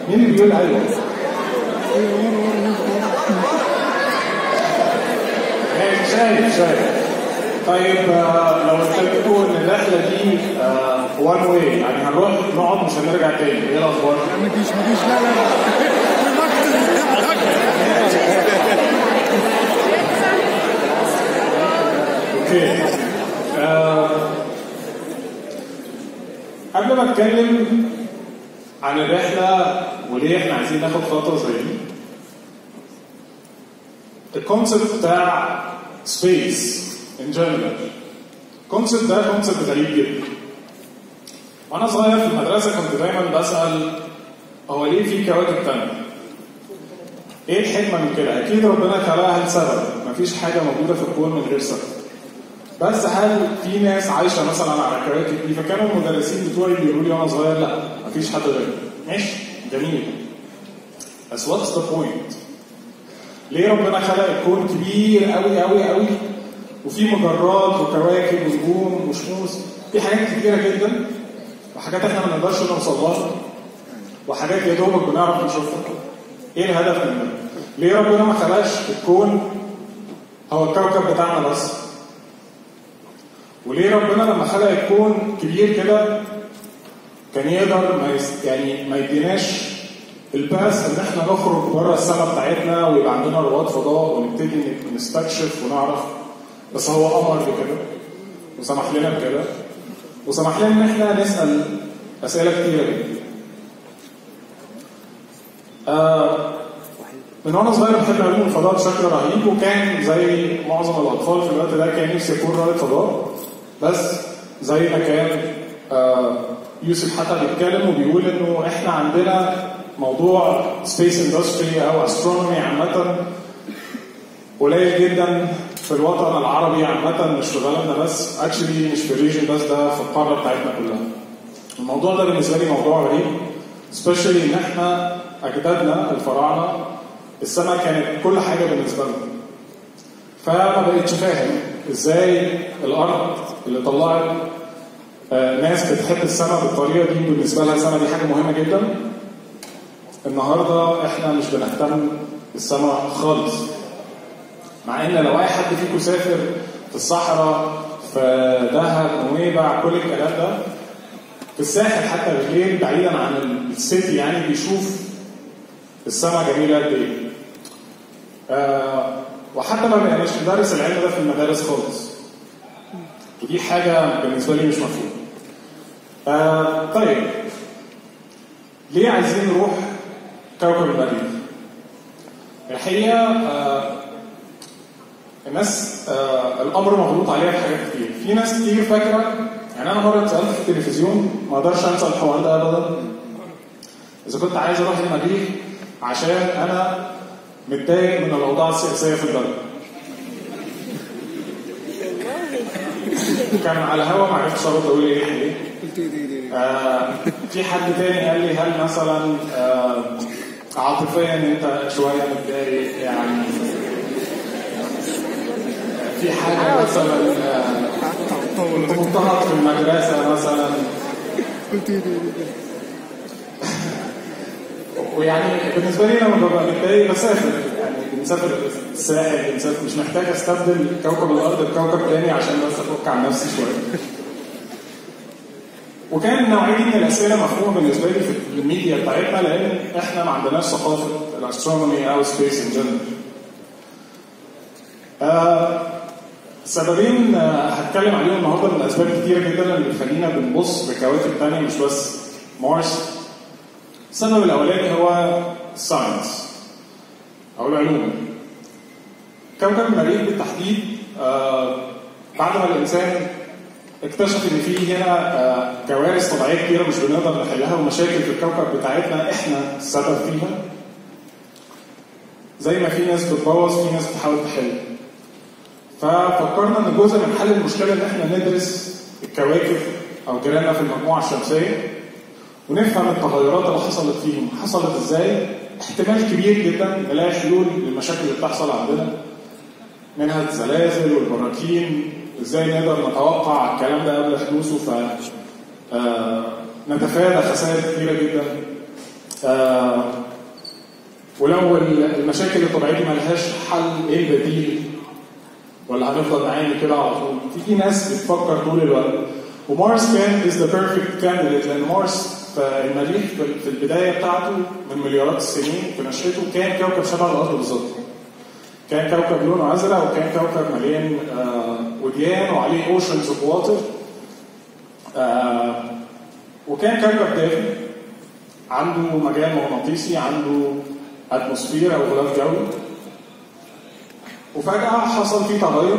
مين اللي بيقول ايوه؟ ماشي شايف شايف طيب آه، لو قلت لكم ان الرحله دي وان واي يعني هنروح نقعد مش هنرجع تاني ايه الاخبار؟ ما تجيش ما تجيش لا لا اوكي آه، قبل ما اتكلم عن الرحله وليه احنا عايزين ناخد خطوه زي دي الكونسيبت بتاع سبيس ان جنرال الكونسيبت ده كونسيبت غريب جدا وانا صغير في المدرسه كنت دايما بسال هو ليه في كواكب تانية؟ ايه الحكمه من كده؟ اكيد ربنا خلقها لسبب، مفيش حاجه موجوده في الكون من غير سبب. بس هل في ناس عايشه مثلا على الكواكب دي؟ فكانوا المدرسين بتوعي بيقولوا لي وانا صغير لا مفيش حد غيرنا. ماشي جميل. بس واتس ذا بوينت؟ ليه ربنا خلق الكون كبير قوي قوي قوي وفي مجرات وكواكب ونجوم وشموس في حاجات كتيره جدا وحاجات احنا ما نقدرش نوصل لها وحاجات يا دوبك بنعرف نشوفها ايه الهدف من ده؟ ليه ربنا ما خلقش الكون هو الكوكب بتاعنا بس؟ وليه ربنا لما خلق الكون كبير كده كان يقدر ما يس يعني ما يديناش الباس ان احنا نخرج بره السماء بتاعتنا ويبقى عندنا رواد فضاء ونبتدي نستكشف ونعرف بس هو امر بكده وسمح لنا بكده وسمح لنا ان احنا نسال اسئله كتيره جدا. آه من وانا صغير بحب علوم الفضاء بشكل رهيب وكان زي معظم الاطفال في الوقت ده كان نفسي يكون رائد فضاء بس زي ما كان آه يوسف حتى بيتكلم وبيقول انه احنا عندنا موضوع سبيس اندستري او استرونومي عامه قليل جدا في الوطن العربي عامة مش في بلدنا بس اكشلي مش في الريجن بس ده في القارة بتاعتنا كلها. الموضوع ده بالنسبة لي موضوع غريب سبيشالي ان احنا اجدادنا الفراعنة السماء كانت كل حاجة بالنسبة لنا. فما بقتش فاهم ازاي الارض اللي طلعت آه، ناس بتحب السماء بالطريقة دي بالنسبة لها السماء دي حاجة مهمة جدا. النهارده احنا مش بنهتم بالسماء خالص. مع ان لو اي حد فيكم سافر في الصحراء في دهب نويبع كل الكلام ده في الساحل حتى بالليل بعيدا عن السيتي يعني بيشوف السماء جميله قد ايه. آه وحتى ما بقيناش ندرس العلم ده في المدارس خالص. ودي حاجه بالنسبه لي مش مفهومه. آه طيب ليه عايزين نروح كوكب المريخ؟ الحقيقه آه الناس آه الامر مغلوط عليها في حاجات كتير في ناس كتير فاكره يعني انا مره اتسالت في التلفزيون ما اقدرش انسى الحوار ده ابدا اذا كنت عايز اروح المريخ عشان انا متضايق من الاوضاع السياسيه في البلد كان على الهوا ما عرفتش ارد اقول ايه ايه قلت ايه دي دي آه في حد تاني قال لي هل مثلا آه عاطفيا انت شويه متضايق يعني في حاجه مثلا آه، كنت مضطهد في المدرسه مثلا قلت ايه دي دي ويعني بالنسبه لي لما ببقى متضايق بسافر يعني بنسافر الساحل بنسافر مش محتاج استبدل كوكب الارض بكوكب تاني عشان بس افك عن نفسي شويه. وكان النوعيه دي من الاسئله مفهومه بالنسبه لي في الميديا بتاعتنا لان احنا ما عندناش ثقافه الاسترونومي او سبيس ان جنرال. آه سببين آه، هتكلم عليهم النهارده من الاسباب كتيره جدا اللي بتخلينا بنبص لكواكب تانية مش بس مارس. السبب الاولاني هو الساينس او العلوم. كوكب المريخ بالتحديد آه بعد ما الانسان اكتشف ان في هنا آه كوارث طبيعيه كتيره مش بنقدر نحلها ومشاكل في الكوكب بتاعتنا احنا السبب فيها. زي ما في ناس بتبوظ في ناس بتحاول تحل. ففكرنا ان جزء من حل المشكله ان احنا ندرس الكواكب او جيراننا في المجموعه الشمسيه ونفهم التغيرات اللي حصلت فيهم حصلت ازاي احتمال كبير جدا نلاقي حلول للمشاكل اللي بتحصل عندنا منها الزلازل والبراكين ازاي نقدر نتوقع الكلام ده قبل حدوثه ف آه، نتفادى خسائر كبيره جدا آه ولو ال- المشاكل الطبيعيه دي ملهاش حل ايه البديل ولا هنفضل نعاني كده على طول في في ناس بتفكر طول الوقت ومارس كان از ذا بيرفكت كانديديت لان مارس في المريخ في- في البدايه بتاعته من مليارات السنين في نشأته كان كوكب شبه الارض بالظبط كان كوكب لونه ازرق وكان كوكب مليان آه وديان وعليه اوشنز اوف واتر وكان كوكب دافئ عنده مجال مغناطيسي عنده اتموسفير او غلاف جوي وفجأة حصل فيه تغير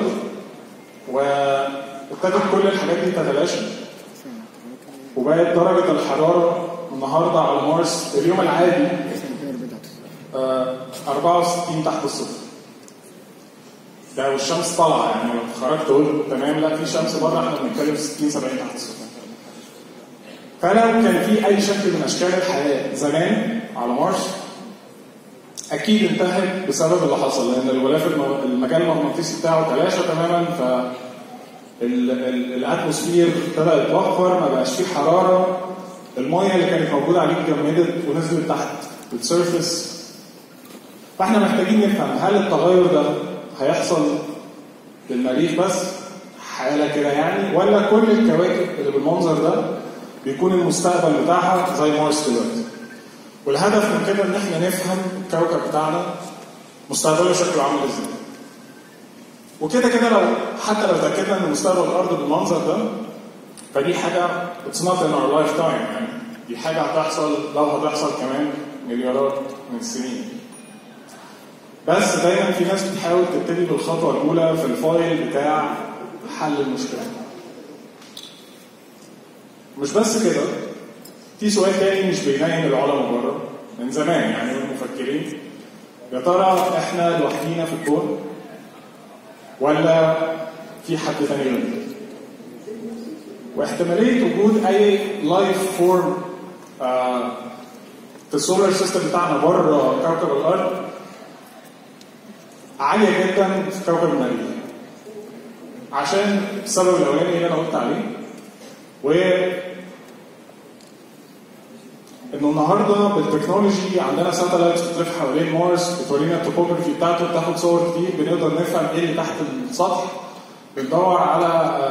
وابتدت كل الحاجات دي تتلاشى وبقت درجة الحرارة النهاردة على مارس اليوم العادي آه، 64 تحت الصفر ده والشمس طالعة يعني لو خرجت قلت تمام لا في شمس بره احنا بنتكلم في 60 70 تحت الصفر فلو كان في أي شكل من أشكال الحياة زمان على مارس اكيد انتهت بسبب اللي حصل لان الغلاف الم- المجال المغناطيسي بتاعه تلاشى تماما ف ال- ال- الاتموسفير ابتدى يتبخر ما بقاش فيه حراره الميه اللي كانت موجوده عليه اتجمدت ونزلت تحت السيرفس فاحنا محتاجين نفهم هل التغير ده هيحصل للمريخ بس حاله كده يعني ولا كل الكواكب اللي بالمنظر ده بيكون المستقبل بتاعها زي مارس دلوقتي والهدف من كده ان احنا نفهم الكوكب بتاعنا مستقبله شكله عامل ازاي وكده كده لو حتى لو اتاكدنا ان مستقبل الارض بالمنظر ده فدي حاجه اتس نوت ان اور لايف تايم يعني دي حاجه هتحصل لو هتحصل كمان مليارات من السنين بس دايما في ناس بتحاول تبتدي بالخطوه الاولى في الفايل بتاع حل المشكله مش بس كده في سؤال تاني مش بينام العلماء بره من زمان يعني من المفكرين يا ترى احنا لوحدينا في الكون ولا في حد تاني غيرنا واحتماليه وجود اي لايف فورم في السولار سيستم بتاعنا بره كوكب الارض عاليه جدا في كوكب المريخ عشان السبب الاولاني اللي انا قلت عليه و انه النهارده بالتكنولوجي عندنا ساتلايتس بتلف حوالين مارس بتورينا التوبوجرافي بتاعته بتاخد صور كتير بنقدر نفهم ايه اللي تحت السطح بندور على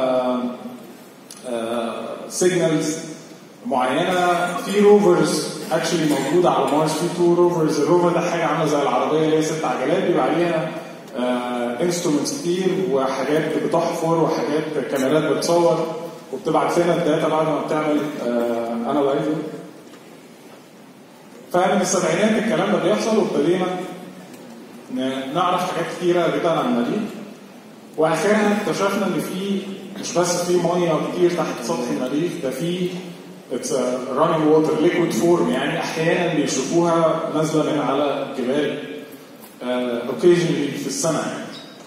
سيجنالز معينه في روفرز اكشلي موجوده على مارس في تو روفرز الروفر ده حاجه عامله زي العربيه اللي هي ست عجلات بيبقى عليها انسترومنتس كتير وحاجات بتحفر وحاجات كاميرات بتصور وبتبعت لنا الداتا بعد ما بتعمل انالايزنج فمن السبعينات الكلام ده بيحصل وابتدينا ن- نعرف حاجات كتيرة جدا عن المريخ واخرها اكتشفنا ان في مش بس في ميه كتير تحت سطح المريخ ده في اتس رانينج ووتر ليكويد فورم يعني احيانا بيشوفوها نازله من على جبال اوكيجنلي في السنه يعني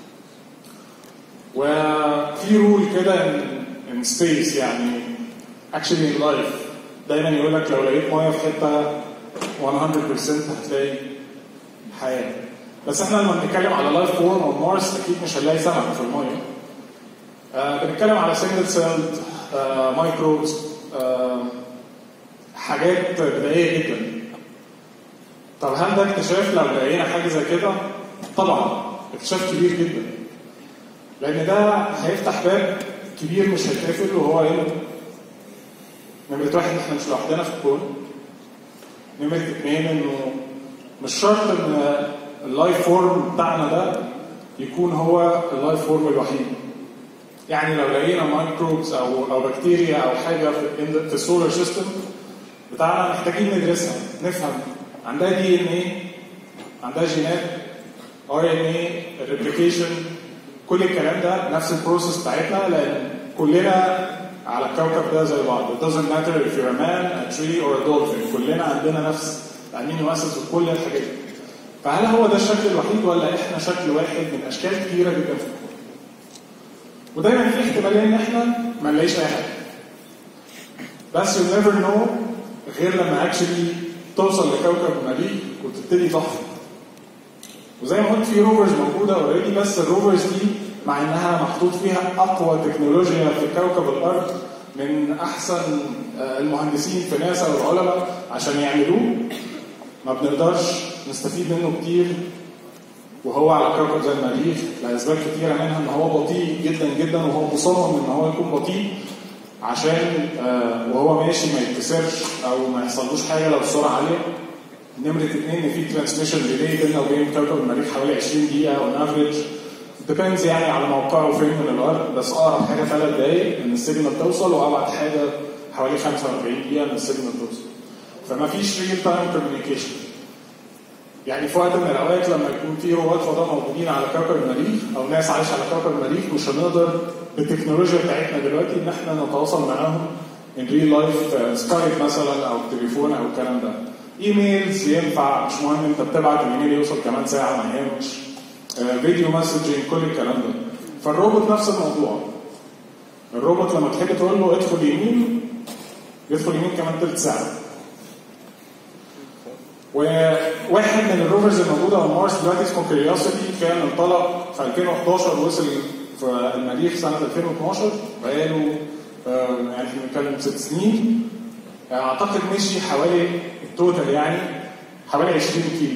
وفي رول كده ان ان سبيس يعني اكشلي ان لايف دايما يقول لك لو لقيت ميه في حته 100% هتلاقي حياه بس احنا لما بنتكلم على لايف فورم او مارس اكيد مش هنلاقي سمك في الميه آه بنتكلم على سنجل سيلد آه مايكروبس آه حاجات بدائيه جدا طب هل ده اكتشاف لو لقينا حاجه زي كده؟ طبعا اكتشاف كبير جدا لان ده هيفتح باب كبير مش هيتقفل وهو ايه؟ نمرة واحد احنا مش لوحدنا في الكون نمرة اثنين انه مش شرط ان اللايف فورم بتاعنا ده يكون هو اللايف فورم الوحيد يعني لو لقينا مايكروبس او او بكتيريا او حاجه في in the- في السولار سيستم بتاعنا محتاجين ندرسها نفهم عندها دي ان ايه عندها جينات ار ان ايه الريبليكيشن كل الكلام ده نفس البروسيس بتاعتنا لان كلنا على الكوكب ده زي بعض it doesn't matter if you're a man a tree or a dolphin كلنا عندنا نفس الامينو اسيدز وكل الحاجات دي فهل هو ده الشكل الوحيد ولا احنا شكل واحد من اشكال كتيره جدا في الكون ودايما في احتماليه ان احنا ما نلاقيش اي حاجه بس you never know غير لما اكشلي توصل لكوكب المريخ وتبتدي تحفر وزي ما قلت في روفرز موجوده اوريدي بس الروفرز دي مع انها محطوط فيها اقوى تكنولوجيا في كوكب الارض من احسن آه، المهندسين في ناسا والعلماء عشان يعملوه ما بنقدرش نستفيد منه كتير وهو على كوكب زي المريخ لاسباب كتيره منها ان هو بطيء جدا جدا وهو مصمم ان هو يكون بطيء عشان آه وهو ماشي ما يتكسرش او ما يحصلوش حاجه لو السرعه عاليه نمره اثنين ان في ترانسميشن ديلي بيننا وبين كوكب المريخ حوالي 20 دقيقه اون افريج ديبيندز يعني على موقعه فين من الارض بس اقرب حاجه ثلاث دقائق ان السيجنال توصل وابعد حاجه حوالي 45 دقيقه ان السيجنال توصل فما فيش ريل تايم كوميونيكيشن يعني في وقت من الاوقات لما يكون في رواد فضاء موجودين على كوكب المريخ او ناس عايشه على كوكب المريخ مش هنقدر بالتكنولوجيا بتاعتنا دلوقتي ان احنا نتواصل معاهم ان ريل لايف سكايب مثلا او تليفون او الكلام ده ايميلز ينفع مش مهم انت بتبعت الايميل يوصل كمان ساعه ما يهمش فيديو مسجنج كل الكلام ده فالروبوت نفس الموضوع الروبوت لما تحب تقول له ادخل يمين يدخل يمين كمان ثلث ساعه وواحد من الروفرز الموجوده على مارس دلوقتي اسمه كيوريوسيتي كان انطلق في 2011 ووصل في المريخ سنه 2012 بقاله يعني احنا بنتكلم ست سنين اعتقد مشي حوالي التوتال يعني حوالي 20 كيلو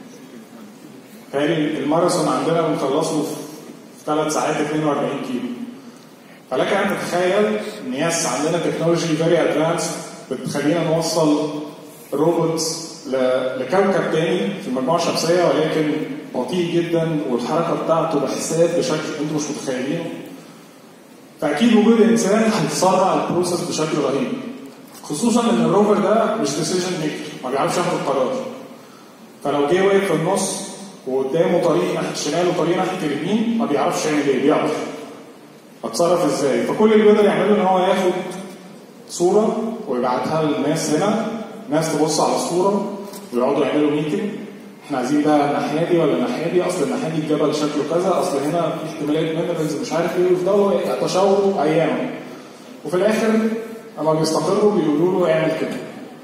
تاني الماراثون عندنا بنخلصه في ثلاث ساعات 42 كيلو فلك ان تتخيل ان يس عندنا تكنولوجي فيري ادفانس بتخلينا نوصل روبوتس لكوكب تاني في المجموعه الشمسيه ولكن بطيء جدا والحركه بتاعته بحساب بشكل انتم مش متخيلينه فاكيد وجود انسان هيسرع البروسيس بشكل رهيب خصوصا ان الروفر ده مش ديسيجن ميكر ما بيعرفش ياخد قرار فلو جه واقف في النص وقدامه طريق ناحيه الشمال وطريق ناحيه اليمين ما بيعرفش يعمل ايه بيعرف اتصرف ازاي فكل اللي بيقدر يعمله ان هو ياخد صوره ويبعتها للناس هنا ناس تبص على الصوره ويقعدوا يعملوا ميتنج احنا عايزين ده الناحيه دي ولا الناحيه دي اصل الناحيه دي الجبل شكله كذا اصل هنا في احتمالات مينرالز مش عارف ايه ويفضلوا يتشاوروا ايام وفي الاخر اما بيستقروا بيقولوا له اعمل كده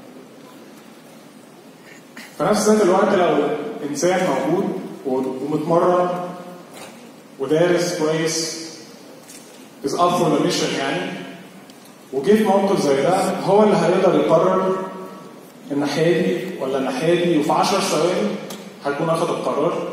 في نفس ذات الوقت لو انسان موجود ومتمرن ودارس كويس is up for the mission يعني وجه في موقف زي ده هو اللي هيقدر يقرر الناحيه دي ولا الناحيه دي وفي 10 ثواني هيكون اخذ القرار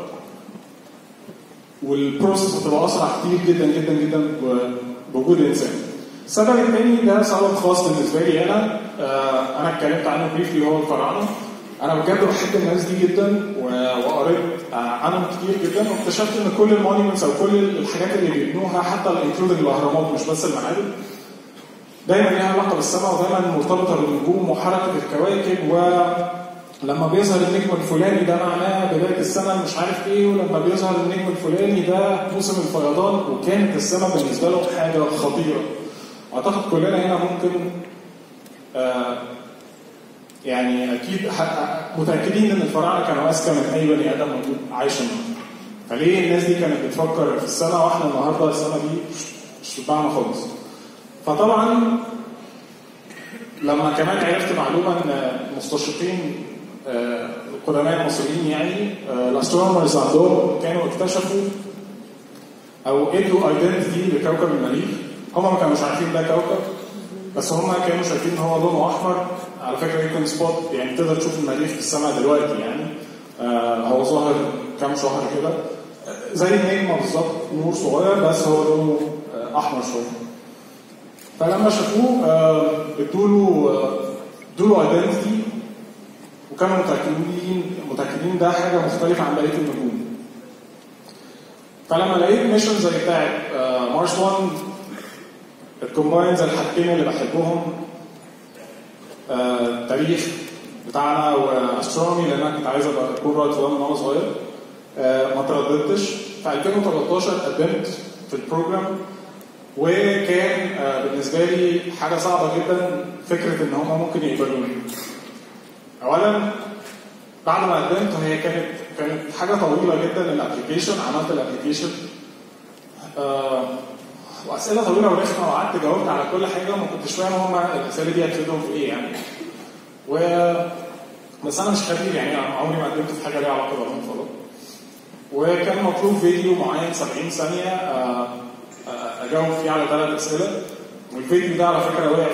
والبروسيس هتبقى اسرع كتير جدا جدا جدا بوجود انسان. السبب الثاني ده سبب خاص بالنسبه لي انا آه انا اتكلمت عنه بريفلي هو الفراعنه انا بجد بحب الناس دي جدا وقريت عنهم كتير جدا واكتشفت ان كل المونيومنتس او كل الحاجات اللي بيبنوها حتى انكلودنج الاهرامات مش بس المعابد دايما ليها علاقه بالسماء ودايما مرتبطه بالنجوم وحركه الكواكب ولما بيظهر النجم الفلاني ده معناه بدايه السنه مش عارف ايه ولما بيظهر النجم الفلاني ده موسم الفيضان وكانت السماء بالنسبه لهم حاجه خطيره. اعتقد كلنا هنا ممكن آه يعني اكيد متاكدين ان الفراعنه كانوا اذكى من اي بني ادم موجود عايش النهارده. فليه الناس دي كانت بتفكر في السماء واحنا النهارده السماء دي مش بتاعنا خالص. فطبعا لما كمان عرفت معلومه ان المستشرقين القدماء المصريين يعني الاسترونومرز عندهم كانوا اكتشفوا او ادوا ايدنتيتي لكوكب المريخ هم ما كانوش عارفين ده كوكب بس هم كانوا شايفين ان هو لونه احمر على فكره يمكن سبوت يعني تقدر تشوف المريخ في السماء دلوقتي يعني هو ظاهر كام شهر كده زي النجمه بالظبط نور صغير بس هو لونه احمر شويه فلما شافوه ادوا له ادوا له ايدنتيتي وكانوا متاكدين متاكدين ده حاجه مختلفه عن بقيه النجوم. فلما لقيت ميشن زي بتاعت مارس 1 الكومباينز الحاجتين اللي بحبهم التاريخ بتاعنا واسترونومي لان انا كنت عايز ابقى اكون رائد فضاء من وانا صغير ما ترددتش في 2013 قدمت في البروجرام وكان بالنسبه لي حاجه صعبه جدا فكره ان هم ممكن يقبلوني. اولا بعد ما قدمت هي كانت كانت حاجه طويله جدا الابلكيشن عملت الابلكيشن آه واسئله طويله ورخمه وقعدت جاوبت على كل حاجه وما كنتش فاهم هم الاسئله دي هتفيدهم في ايه يعني. و بس انا مش خبير يعني عمري ما قدمت في حاجه ليها علاقه بالعلوم الفضاء. وكان مطلوب فيديو معين 70 ثانيه آه اجاوب فيه على ثلاث اسئله والفيديو ده على فكره وقع فيه ناس كتير لان في ناس آه عملته اطول من 70 ثانيه فكانت آه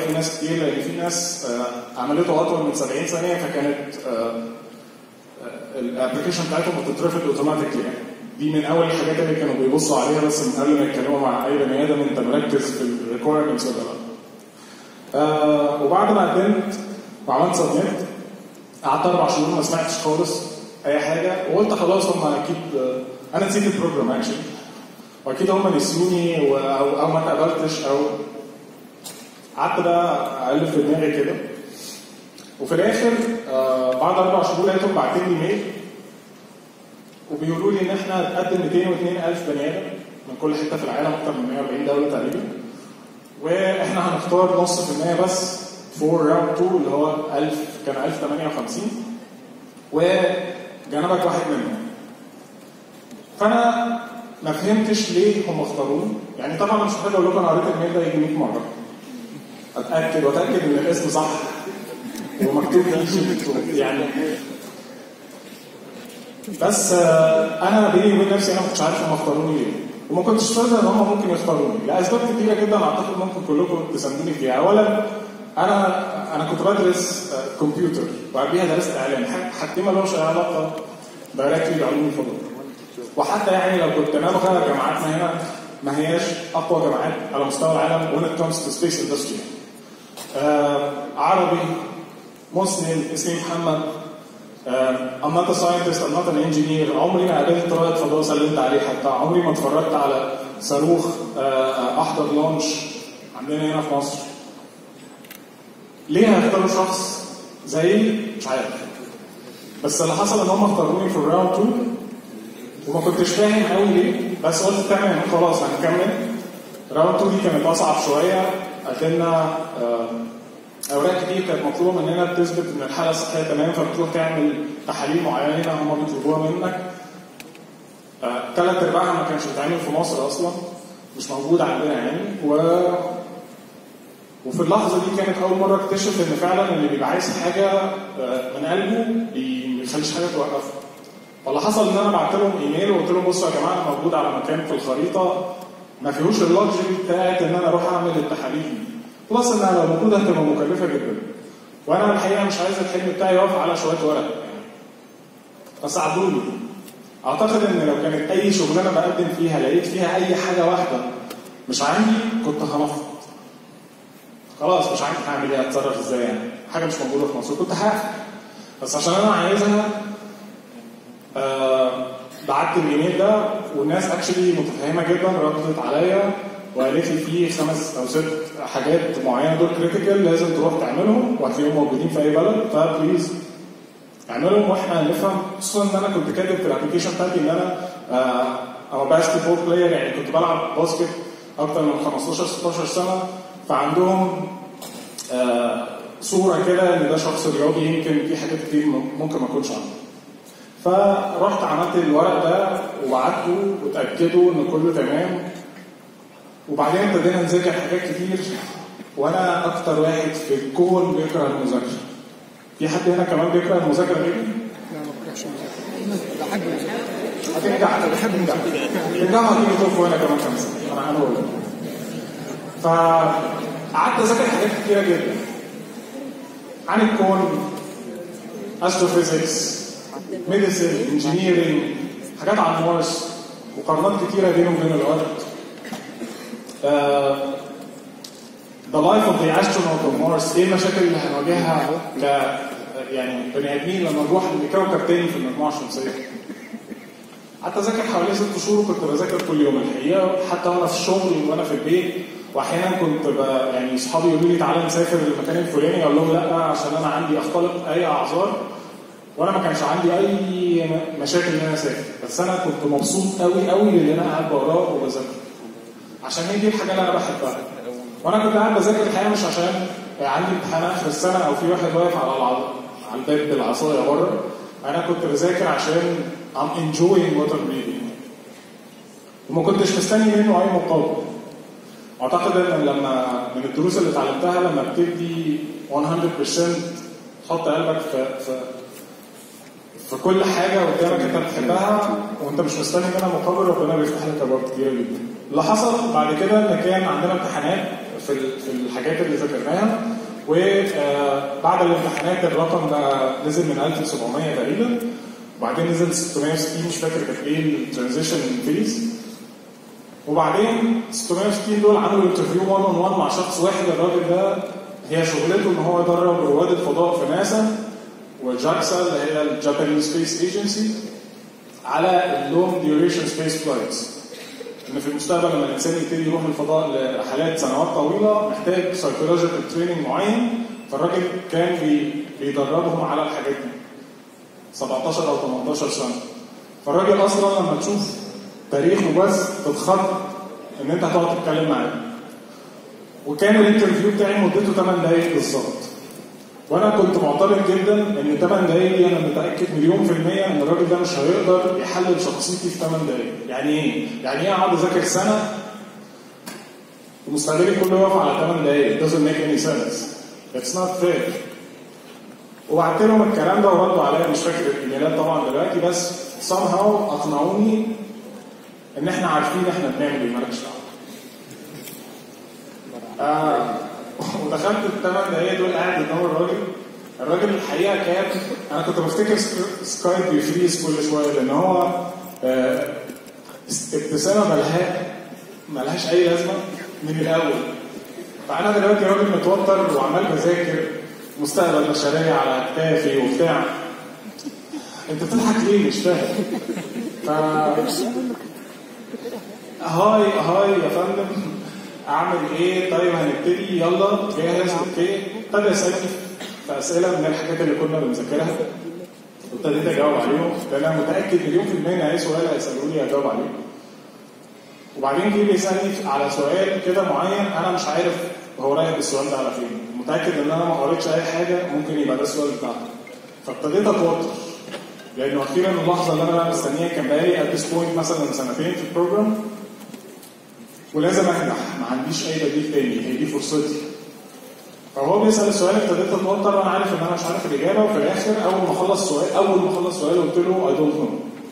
الابلكيشن بتاعتهم بتترفض اوتوماتيكلي يعني دي من اول الحاجات اللي كانوا بيبصوا عليها بس من قبل ما يتكلموا مع اي بني ادم انت مركز في الريكويرمنتس ولا لا. آه وبعد ما قدمت وعملت سبميت قعدت اربع شهور ما سمعتش خالص اي حاجه وقلت خلاص هم اكيد آه، انا نسيت البروجرام اكشلي واكيد هم نسيوني و- او او ما اتقبلتش او قعدت بقى اقلب في دماغي كده وفي الاخر آه بعد اربع شهور لقيتهم باعتين لي ميل وبيقولوا لي ان احنا هنقدم 202 الف بني ادم من كل حته في العالم اكتر من 140 دوله تقريبا واحنا هنختار نص في المية بس فور راوند 2 اللي هو 1000 كان 1058 وجنبك واحد منهم فانا ما فهمتش ليه هم اختاروني يعني طبعا مش محتاج اقول لكم انا قريت الميل ده يجي 100 مره اتاكد واتاكد ان الاسم صح ومكتوب ايجيبت يعني بس آه، انا بيني وبين نفسي انا ما كنتش عارف هم اختاروني ليه وما كنتش فاهم ان هم ممكن يختاروني لاسباب كتيره جدا اعتقد ممكن كلكم تساندوني فيها اولا انا انا كنت بدرس آه، كمبيوتر وقبليها درست اعلام ح- حاجتين ما لهمش اي علاقه دايركتلي بعلوم الفضاء وحتى يعني لو كنت نابغه جامعاتنا هنا ما هياش اقوى جامعات على مستوى العالم when it comes to space industry آه عربي مسلم اسمي محمد آه I'm not a scientist I'm not an engineer عمري ما قابلت رائد فضاء سلمت عليه حتى عمري ما اتفرجت على صاروخ آه احضر لونش عندنا هنا في مصر ليه هيختاروا شخص زيي مش عارف بس اللي حصل ان هم اختاروني في الراوند 2 وما كنتش فاهم قوي ليه بس قلت تمام خلاص هنكمل راوند 2 دي كانت اصعب شويه اكلنا آه، اوراق كتير كانت مطلوبه مننا بتثبت ان الحاله الصحيه تمام فبتروح تعمل تحاليل معينه هم بيطلبوها منك ثلاث ارباعها ما كانش بيتعمل في مصر اصلا مش موجود عندنا يعني و وفي اللحظه دي كانت اول مره اكتشف ان فعلا اللي بيبقى عايز حاجه آه، من قلبه بي- ما يخليش حاجه توقفه فاللي حصل ان انا بعت لهم ايميل وقلت لهم بصوا يا جماعه أنا موجود على مكان في الخريطه ما فيهوش اللوكجري بتاعت ان انا اروح اعمل التحاليل دي بلس انها لو موجوده هتبقى مكلفه جدا وانا الحقيقه مش عايز الحلم بتاعي يقف على شويه ورق يعني فساعدوني اعتقد ان لو كانت اي شغلانه بقدم فيها لقيت فيها اي حاجه واحده مش عندي كنت هنفض خلاص مش عارف هعمل ايه اتصرف ازاي يعني حاجه مش موجوده في مصر كنت هقفل بس عشان انا عايزها آه بعت الايميل ده والناس اكشلي متفهمه جدا ردت عليا وقالت لي في خمس او ست حاجات معينه دول كريتيكال لازم تروح تعملهم وهتلاقيهم موجودين في اي بلد فبليز اعملهم واحنا نفهم خصوصا ان انا كنت كاتب في الابلكيشن بتاعتي ان انا آه انا باسكت بول بلاير يعني كنت بلعب باسكت اكتر من 15 16 سنه فعندهم آه صوره كده ان ده شخص رياضي يمكن في حاجات كتير ممكن ما اكونش عنده فرحت عملت الورق ده وبعته وتاكدوا ان كله تمام وبعدين ابتدينا نذاكر حاجات كتير وانا اكتر واحد في الكون بيكره المذاكره في حد هنا كمان بيكره المذاكره غيري؟ لا ما بكرهش المذاكرة. بحب المذاكرة. هتنجح انا بحب انجح تنجحوا هتيجي تقف وانا كمان كام سنه انا هقول لك فقعدت اذاكر حاجات كتيره جدا عن الكون استروفيزيكس ميديسن انجينيرنج حاجات عن مارس مقارنات كتيره بينه وبين الارض آه، The life of the astronaut on Mars ايه المشاكل اللي هنواجهها ك يعني بني ادمين لما نروح لكوكب تاني في المجموعه الشمسيه قعدت اذاكر حوالي ست شهور كنت بذاكر كل يوم الحقيقه حتى وانا في الشغل وانا في البيت واحيانا كنت ب... يعني اصحابي يقولوا لي تعالى نسافر المكان الفلاني اقول لهم لا عشان انا عندي اختلط اي اعذار وانا ما كانش عندي اي م- مشاكل ان انا اسافر بس انا كنت مبسوط قوي قوي باللي انا قاعد بقراه وبذاكره عشان هي دي الحاجه اللي انا بحبها وانا كنت قاعد بذاكر الحقيقه مش عشان عندي امتحان اخر السنه او في واحد واقف على الع... على الباب بالعصايه بره انا كنت بذاكر عشان I'm enjoying what I'm reading وما كنتش مستني منه اي مقابل اعتقد ان لما من الدروس اللي اتعلمتها لما بتدي 100% تحط قلبك في في في كل حاجه قدامك انت بتحبها وانت مش مستني منها مقابل ربنا بيفتح لك ابواب كتيره جدا. اللي حصل بعد كده ان كان عندنا امتحانات في ال- في الحاجات اللي ذاكرناها وبعد الامتحانات الرقم ده نزل من 1700 تقريبا وبعدين نزل 660 مش فاكر كانت ايه الترانزيشن فيز وبعدين 660 دول عملوا انترفيو 1 اون 1 مع شخص واحد الراجل ده هي شغلته ان هو يدرب رواد الفضاء في ناسا وجاكسا اللي هي الجابانيز سبيس ايجنسي على اللونج ديوريشن سبيس فلايتس ان في المستقبل لما الانسان يبتدي يروح الفضاء لرحلات سنوات طويله محتاج سايكولوجيكال تريننج معين فالراجل كان بي بيدربهم على الحاجات دي 17 او 18 سنه فالراجل اصلا لما تشوف تاريخه بس تتخض ان انت هتقعد تتكلم معاه وكان الانترفيو بتاعي مدته 8 دقايق بالظبط وانا كنت معترض جدا ان 8 دقايق دي انا متاكد مليون في الميه ان الراجل ده مش هيقدر يحلل شخصيتي في 8 دقايق يعني ايه؟ يعني ايه اقعد اذاكر سنه ومستقبلي كله يقف على 8 دقايق it doesn't make any sense it's not fair وبعت لهم الكلام ده وردوا عليا مش فاكر الايميلات طبعا دلوقتي بس somehow اقنعوني ان احنا عارفين احنا بنعمل ايه مالكش دعوه آه ودخلت الثمان دقايق دول قاعد قدام الراجل الراجل الحقيقه كان انا كنت بفتكر سك- سكايب بيفريز كل شويه لان هو آه ابتسامه ملها ملهاش اي لازمه من الاول فانا دلوقتي راجل متوتر وعمال بذاكر مستقبل مشاريع على كتافي وبتاع انت بتضحك ليه مش فاهم ف هاي هاي يا فندم اعمل ايه طيب هنبتدي يلا جاهز اوكي ابتدى يسالني في اسئله من الحاجات اللي كنا بنذاكرها وابتديت اجاوب عليهم لان انا متاكد مليون في الميه ان اي سؤال هيسالوني اجاوب عليه وبعدين جه بيسالني على سؤال كده معين انا مش عارف هو رايح بالسؤال ده على فين متاكد ان انا ما قريتش اي حاجه ممكن يبقى ده السؤال بتاعته فابتديت اتوتر لانه اخيرا اللحظه اللي انا بقى مستنيها كان بقالي ات ذس بوينت مثلا سنتين في البروجرام ولازم انجح ما عنديش اي بديل تاني هي دي فرصتي فهو بيسال السؤال ابتديت اتوتر وانا عارف ان انا مش عارف الاجابه وفي الاخر اول ما اخلص سؤال اول ما اخلص سؤال قلت له اي دونت نو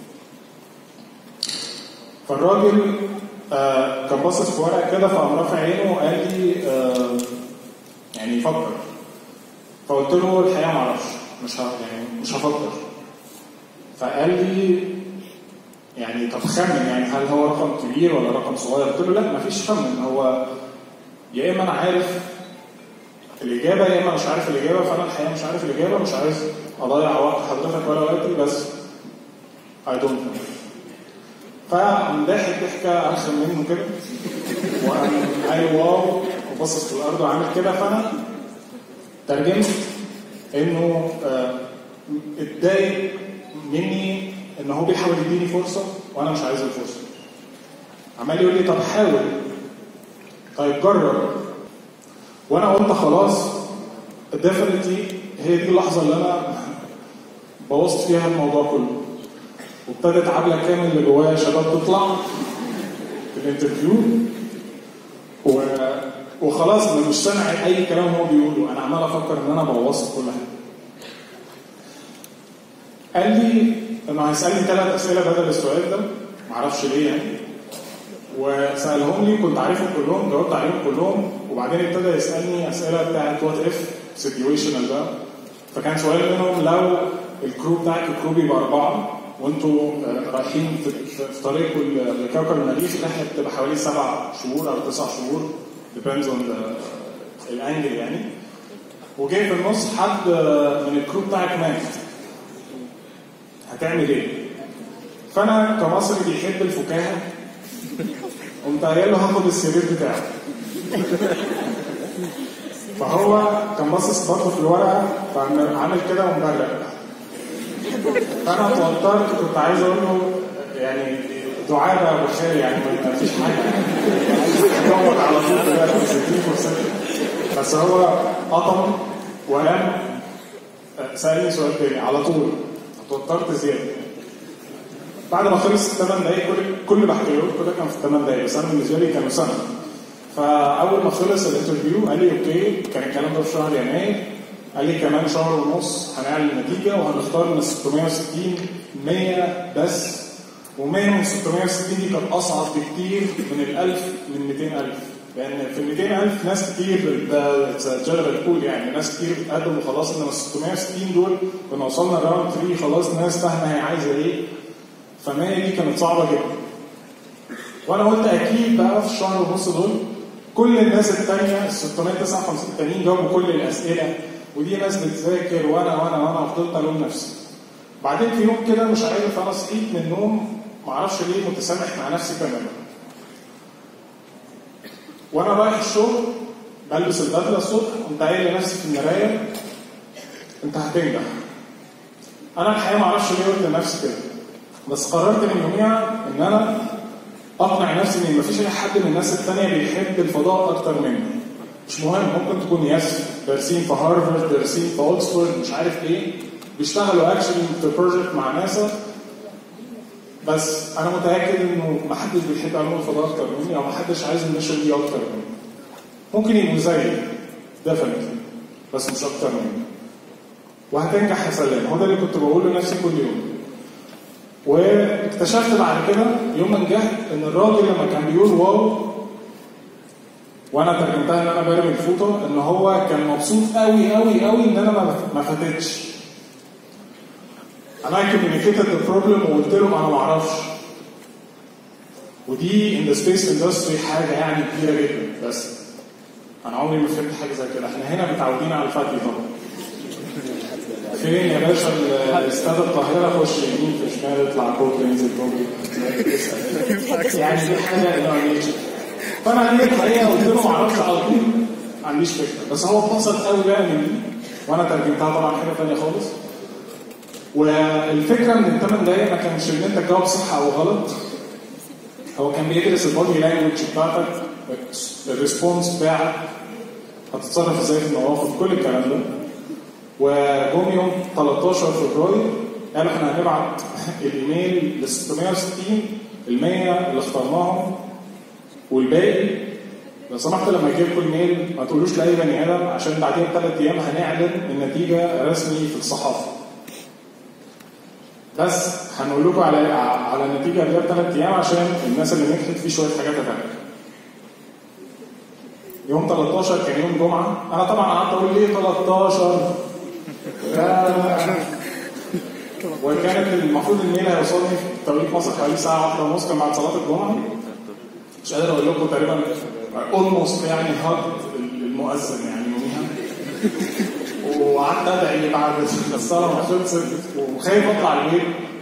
فالراجل آه كان باصص في ورقه كده فقام رافع عينه وقال لي آه يعني فكر فقلت له الحقيقه ما اعرفش مش ه- يعني مش هفكر فقال لي يعني طب خمن يعني هل هو رقم كبير ولا رقم صغير؟ قلت له لا مفيش خمن هو يا اما انا عارف الاجابه يا اما مش عارف الاجابه فانا الحقيقه مش عارف الاجابه مش عايز اضيع وقت حضرتك ولا وقتي بس I don't know فقام ضاحك ضحكه ارخم منه كده وقام قال واو وبصص في الارض وعامل كده فانا ترجمت انه آه، اتضايق مني ان هو بيحاول يديني فرصه وانا مش عايز الفرصه عمال يقول لي طب حاول طيب جرب وانا قلت خلاص ديفنتلي هي دي اللحظه اللي انا بوظت فيها الموضوع كله وابتدت عبله كامل اللي جوايا شباب تطلع في الانترفيو و... وخلاص انا مش سامع اي كلام هو بيقوله انا عمال افكر ان انا بوظت كل حاجه قال لي انه هيسالني ثلاث اسئله بدل السؤال ده معرفش ليه يعني وسالهم لي كنت عارفهم كلهم جاوبت عليهم كلهم وبعدين ابتدى يسالني اسئله بتاعت وات اف سيتويشنال بقى فكان سؤال منهم لو الكرو بتاعك الكرو بيبقى اربعه وانتوا آه، رايحين في, في, في طريقكم ل- لكوكب المريخ الرحله بتبقى حوالي سبع شهور او تسع شهور depends on the الانجل يعني وجاي في النص حد آه، من الكرو بتاعك مات هتعمل ايه؟ فانا كمصري بيحب الفكاهه قمت قايل له هاخد السرير بتاعه فهو كان باصص برضه في الورقه فعمل عامل كده ومبرق فانا اتوترت كنت عايز اقول له يعني دعابه يا ابو خالي يعني ما فيش حاجه جاوبك على طول دلوقتي بس اديني فرصتي بس هو قطم وقام سالني سؤال تاني على طول اتوترت زياده بعد ما خلص الثمان دقايق كل كل اللي بحكي لكم ده كان في الثمان دقايق بس انا بالنسبه لي كانوا سنه فاول ما خلص الانترفيو قال لي اوكي كان الكلام ده في شهر يناير قال لي كمان شهر ونص هنعلن النتيجه وهنختار من 660 100 بس و100 من 660 دي كانت اصعب بكتير من ال 1000 من 200000 لان في 200000 ناس كتير ده جنرال كول يعني ناس كتير بتقدم وخلاص انما 660 دول كنا وصلنا راوند 3 خلاص ناس فاهمه هي عايزه ايه ف 100 دي كانت صعبه جدا وانا قلت اكيد بقى في الشهر ونص دول كل الناس التانية ال 659 التانيين جاوبوا كل الاسئله ودي ناس بتذاكر وانا وانا وانا فضلت الوم نفسي بعدين في يوم كده مش عارف انا صحيت من النوم معرفش ليه متسامح مع نفسي تماما وانا رايح الشغل بلبس البدله الصبح قمت قايل لنفسي في المرايه انت هتنجح انا الحقيقه ما اعرفش ليه قلت لنفسي كده بس قررت من يوميها ان انا اقنع نفسي ان مفيش اي حد من الناس التانية بيحب الفضاء اكتر مني مش مهم ممكن تكون ياس دارسين في هارفارد دارسين في اوكسفورد مش عارف ايه بيشتغلوا اكشلي في بروجكت مع ناسا بس انا متاكد انه ما حدش بيحب علوم الفضاء اكتر مني او ما حدش عايز الميشن دي اكتر مني ممكن يبقوا زيي ديفنتلي بس مش اكتر مني وهتنجح يا سلام هو ده اللي كنت بقوله لنفسي كل يوم واكتشفت بعد كده يوم ما نجحت ان الراجل لما كان بيقول واو وانا ترجمتها ان انا برمي الفوطه ان هو كان مبسوط قوي قوي قوي ان انا ما ما فاتتش انا communicated the problem وقلت لهم انا ما اعرفش ودي in the space industry حاجه يعني كبيره جدا بس انا عمري ما فهمت حاجه زي كده احنا هنا متعودين على الفتي طبعا فين يا باشا استاد القاهره خش يمين في شمال اطلع كوبري انزل كوبري يعني دي حاجه يعني فانا دي الحقيقه قلت له ما اعرفش على طول ما عنديش فكره بس هو اتبسط قوي بقى من دي وانا ترجمتها طبعا حاجه ثانيه خالص والفكره من الثمان دقايق ما كانش ان انت تجاوب صح او غلط هو كان بيدرس البودي لانجوج بتاعتك الريسبونس بتاعك هتتصرف ازاي في المواقف كل الكلام ده وجم يوم 13 فبراير قالوا احنا هنبعت الايميل ل 660 ال 100 اللي اخترناهم والباقي لو سمحت لما يجي لكم الميل ما تقولوش لاي بني ادم عشان بعدين ثلاث ايام هنعلن النتيجه رسمي في الصحافه. بس هنقول لكم على على النتيجه اللي هي ثلاث ايام عشان الناس اللي نجحت في شويه حاجات هتعمل. يوم 13 كان يوم جمعه انا طبعا قعدت اقول ليه 13 وكانت المفروض الميل هيوصلني في توقيت مصر حوالي ساعه واحده ونص كان بعد صلاه الجمعه مش قادر اقول لكم تقريبا اولموست يعني هارد المؤذن يعني يوميها وقعدت ادعي بعد الصلاه ما خلصت وخايف اطلع البيت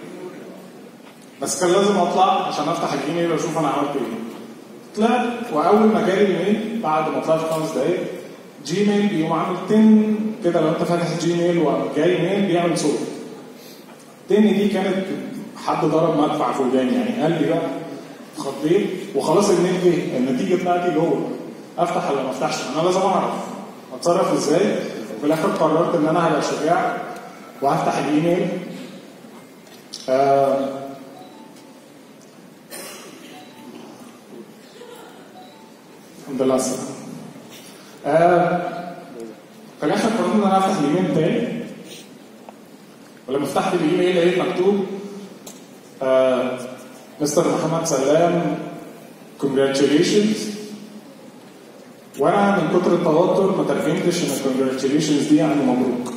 بس كان لازم اطلع عشان افتح الايميل واشوف انا عملت ايه طلعت واول ما جالي الميل بعد ما طلعت خمس دقايق جيميل بيقوم عامل تن كده لو انت فاتح جيميل وجاي ميل بيعمل صوت تن دي كانت حد ضرب مدفع في وداني يعني قلبي بقى خطيت وخلاص الميل جه النتيجه بتاعتي جوه افتح ولا ما افتحش انا لازم اعرف اتصرف ازاي وفي الاخر قررت ان انا هبقى شجاع وهفتح الايميل آه الحمد لله السلام آه في الاخر قررت ان انا افتح الايميل تاني ولما فتحت الايميل لقيت مكتوب آه مستر محمد سلام congratulations وانا من كتر التوتر ما ترجمتش ان congratulations دي يعني مبروك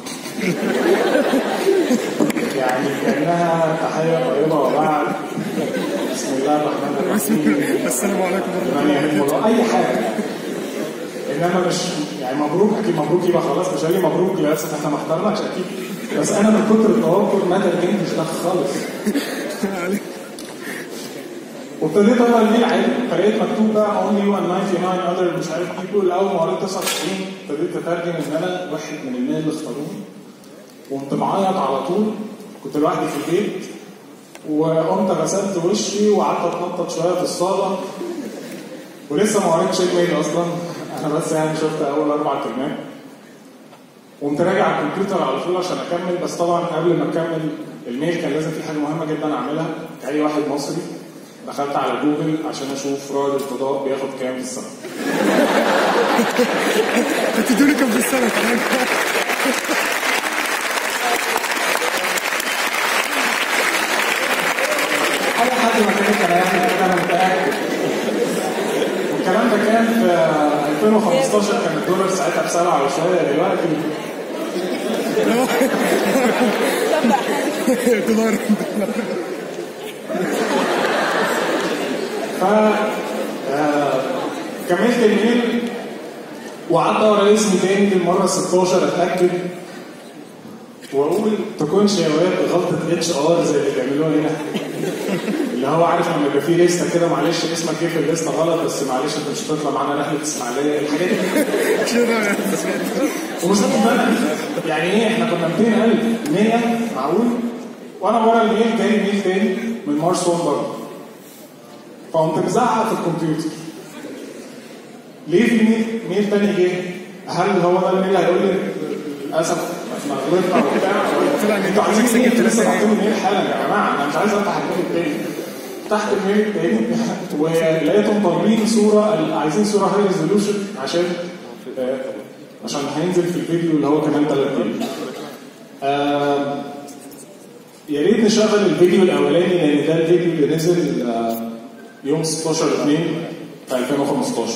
يعني كانها تحيه طيبه وبعد بسم الله الرحمن الرحيم السلام عليكم ورحمه يعني يهدم الله اي حاجه انما مش يعني مبروك اكيد مبروك يبقى خلاص مش هاجي مبروك للاسف احنا ما احترناش اكيد بس انا من كتر التوتر ما ترجمتش ده خالص الله وابتديت اقرا الميل عادي فلقيت مكتوب بقى only you and 99 other مش عارف people اول ما قريت 99 ابتديت اترجم ان انا واحد من الميل اللي اختاروني وقمت معيط على طول كنت لوحدي في البيت وقمت غسلت وشي وقعدت اتنطط شويه في الصاله ولسه ما قريتش الميل اصلا انا بس يعني شفت اول اربع كلمات وقمت راجع على الكمبيوتر على طول عشان اكمل بس طبعا قبل ما اكمل الميل كان لازم في حاجه مهمه جدا اعملها كاي واحد مصري دخلت على جوجل عشان اشوف رائد الفضاء بياخد كام في السنه هتدوني كم في السنه كمان اي حد مكانك انا يعني كده انا متاكد والكلام ده كان في 2015 كان الدولار ساعتها بسبعة وشوية دلوقتي دولار ف آه، كملت الميل وقعدت ورا اسمي تاني للمره 16 اتاكد واقول تكونش يا واد غلطه اتش ار زي اللي بيعملوها هنا اللي هو عارف لما يبقى فيه لسته كده معلش اسمك جه في الليسته غلط بس معلش انت مش هتطلع معانا رحله اسماعيليه الحاجات دي ومصدق بقى يعني ايه احنا كنا 200000 100 معقول وانا ورا الميل جاي ميل تاني من مارس 1 برضه فقمت مزعق في الكمبيوتر ليه في ميل ميل تاني جه؟ هل هو ده الميل هيقول لي للاسف احنا غلطنا وبتاع طلع انتوا عايزين سجل ايه؟ ثلاثة لسه دقايق. بعتوا لي ميل حالا يا جماعه انا مش عايز افتح الميل التاني فتحت الميل التاني ولقيتهم طالبين صوره عايزين صوره هاي ريزولوشن عشان آه، عشان هينزل في الفيديو اللي هو كمان ثلاث دقايق. آه، يا ريت نشغل الفيديو الاولاني لان ده الفيديو اللي نزل آه، يوم 16 2 في 2015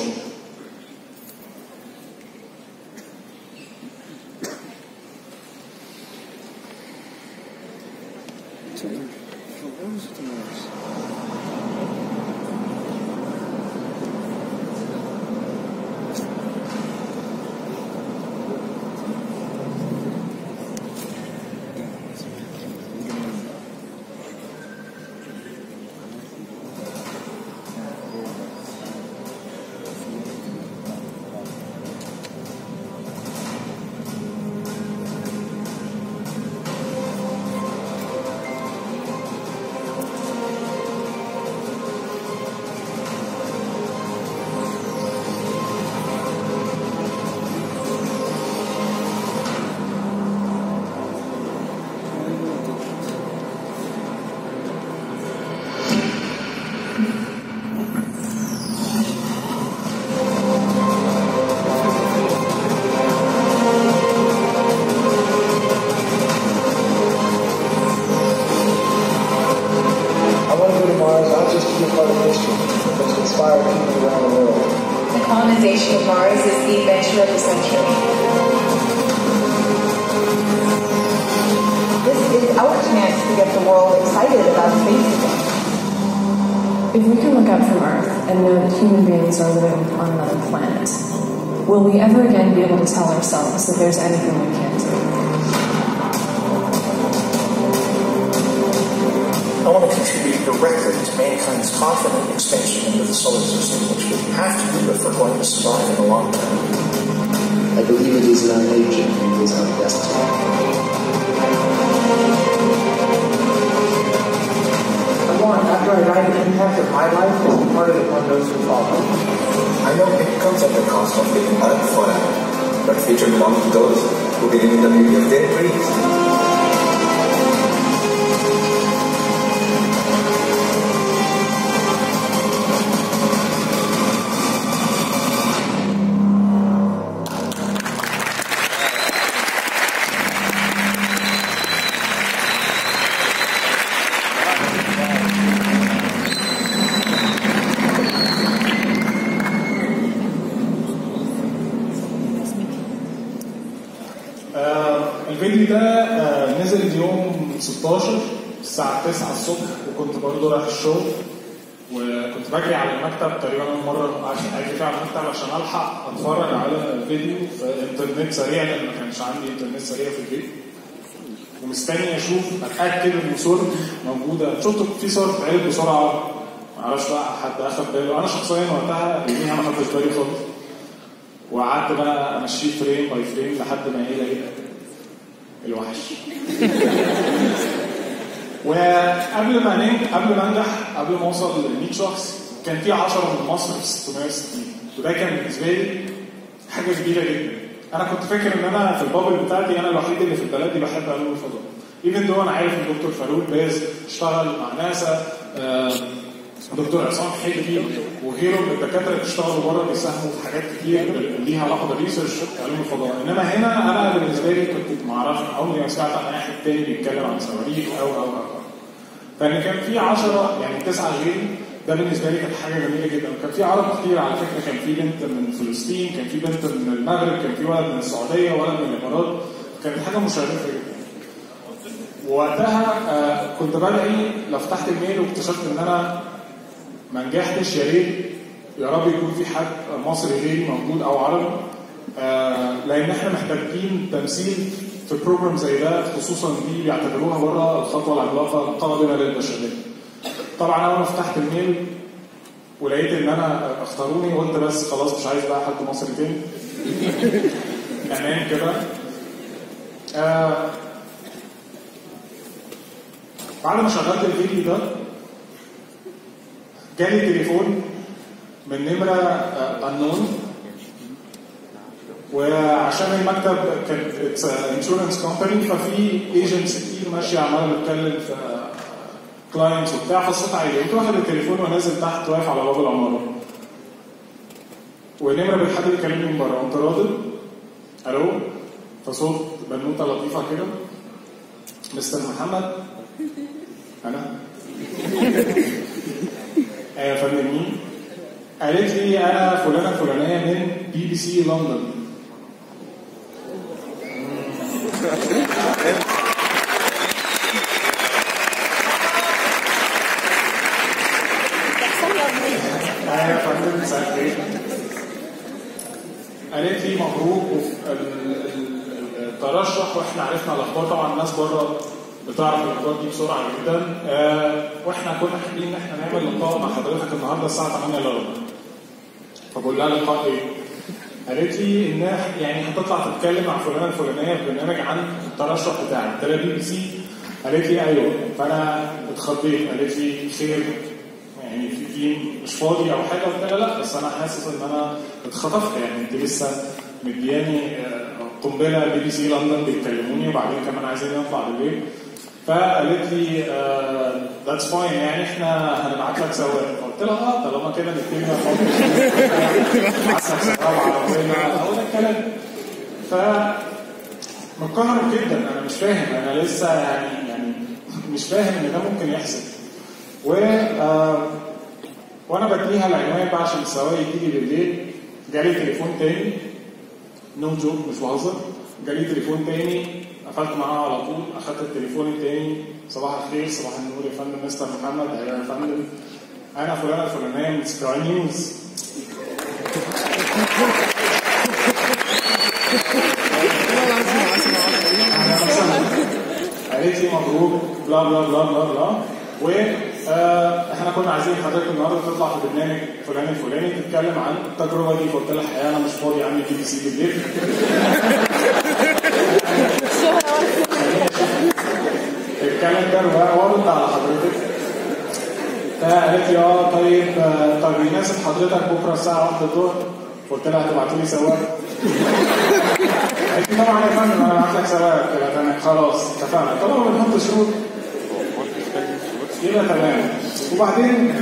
I want to go to Mars not just to be a part of history, but to inspire people around the world. The colonization of Mars is the adventure of the century. This is our chance to get the world excited about space again. If we can look up from Earth and know that human beings are living on another planet, will we ever again be able to tell ourselves that there's anything we can't do? I want to contribute directly to mankind's confident expansion into the solar system, which we have to do if we're going to survive in the long term. I believe it is in our nature, it is our destiny. I want, after I die, the impact of my life to be part of it on those who follow. I know it comes at the cost of living life forever, but future belongs to those who believe in the beauty of their dreams. آه، الفيديو ده آه، نزل يوم 16 الساعة 9 الصبح وكنت برضه رايح الشغل وكنت بجري على المكتب تقريبا أول مرة عشان اجري فيه على المكتب عشان الحق اتفرج على الفيديو في انترنت سريع لان ما كانش عندي انترنت سريع في البيت ومستني اشوف اتاكد ان صورتي موجوده شفت في صور بتتعرض بسرعه معرفش بقى حد اخد باله انا شخصيا وقتها يوميها ما خدتش بالي خالص وقعدت بقى امشيه فريم باي فريم لحد ما ايه لقيت الوحش وقبل ما ننجح قبل ما انجح قبل ما اوصل ل 100 شخص كان في 10 من مصر في 660 وده كان بالنسبه لي حاجه كبيره جدا انا كنت فاكر ان انا في البابل بتاعتي انا الوحيد اللي في البلد دي بحب علوم الفضاء ايفن دو انا عارف ان دكتور فاروق باز اشتغل مع ناسا آه، دكتور عصام حلمي وغيره من الدكاتره اللي اشتغلوا بره بيساهموا في حاجات كتير ليها علاقه بالريسيرش في علوم الفضاء انما هنا انا بالنسبه لي كنت ما اعرفش عمري ما سمعت عن اي حد تاني بيتكلم عن صواريخ او او او أو. فان كان في 10 يعني تسعه غيري ده بالنسبه لي كانت حاجه جميله جدا وكان في عرب كتير على فكره كان في بنت من فلسطين كان في بنت من المغرب كان في ولد من السعوديه ولد من الامارات كانت حاجه مشرفه جدا ووقتها آه كنت بدعي لو فتحت الميل واكتشفت ان انا ما نجحتش يا ريت يا رب يكون في حد مصري غيري موجود او عربي آه لان احنا محتاجين تمثيل في بروجرام زي ده خصوصا دي بيعتبروها بره الخطوه العملاقه القادمه للبشريه. طبعا اول ما فتحت الميل ولقيت ان انا اختاروني قلت بس خلاص مش عايز بقى حد مصري تاني. انام كده. آه بعد ما شغلت الفيديو ده جالي تليفون من نمرة انون وعشان المكتب كان انشورنس كومباني ففي ايجنتس كتير ماشيه عماله بتتكلم في كلاينتس وبتاع فصيت عليه قمت واخد التليفون ونازل تحت واقف على باب العماره ونمره بالحد بيكلمني من بره قمت رادد الو فصوت بنوته لطيفه كده مستر محمد انا ايوه يا فندم مين؟ قالت لي انا فلانه فلانيه من بي بي سي لندن ايوه يا فندم مساء الخير قالت لي مبروك ال- ال- الترشح واحنا عرفنا الاخبار طبعا الناس بره بتعرف الاخبار دي بسرعه جدا آه واحنا كنا حابين ان احنا نعمل لقاء مع حضرتك النهارده الساعه 8 الا ربع فبقول لها لقاء ايه؟ قالت لي ان يعني هتطلع تتكلم مع فلانه الفلانيه في برنامج عن الترشح بتاعك قلت لها بي بي سي قالت لي ايوه فانا اتخضيت قالت لي خير يعني في في مش فاضي او حاجه قلت لها لا بس انا حاسس ان انا اتخطفت يعني انت لسه مدياني آه، قنبله بي بي سي لندن بيكلموني وبعدين كمان عايزين نطلع بالليل فقالت لي ذاتس فاين يعني احنا هنبعت لك سواق قلت لها اه طالما كده الاثنين عسل سواق عربيه هو ده الكلام ف متقهر جدا انا مش فاهم انا لسه يعني يعني مش فاهم ان ده ممكن يحصل و آه، وانا بديها العنوان بقى عشان السواق يجي لي بالليل جالي تليفون تاني نو جوك مش بهزر جالي تليفون تاني قفلت معاه على طول اخدت التليفون التاني صباح الخير صباح النور يا فندم مستر محمد ايوه يا فندم انا فلانه الفلانيه من سكاي نيوز أهلاً وسهلاً. قالت لي مبروك بلا بلا بلا بلا بلا و آه، احنا كنا عايزين حضرتك النهارده تطلع في برنامج فلان الفلاني تتكلم عن التجربه دي فقلت لها الحقيقه انا مش فاضي عندي بي بي سي بالليل الكلام ده وارد على حضرتك فقالت لي اه طيب آه، طب يناسب حضرتك بكره الساعه 1 الظهر قلت لها هتبعتوا لي سواق قالت لي طبعا يا فندم انا هبعت لك سواق قلت لها تمام خلاص اتفقنا طالما بنحط شروط يبقى تمام وبعدين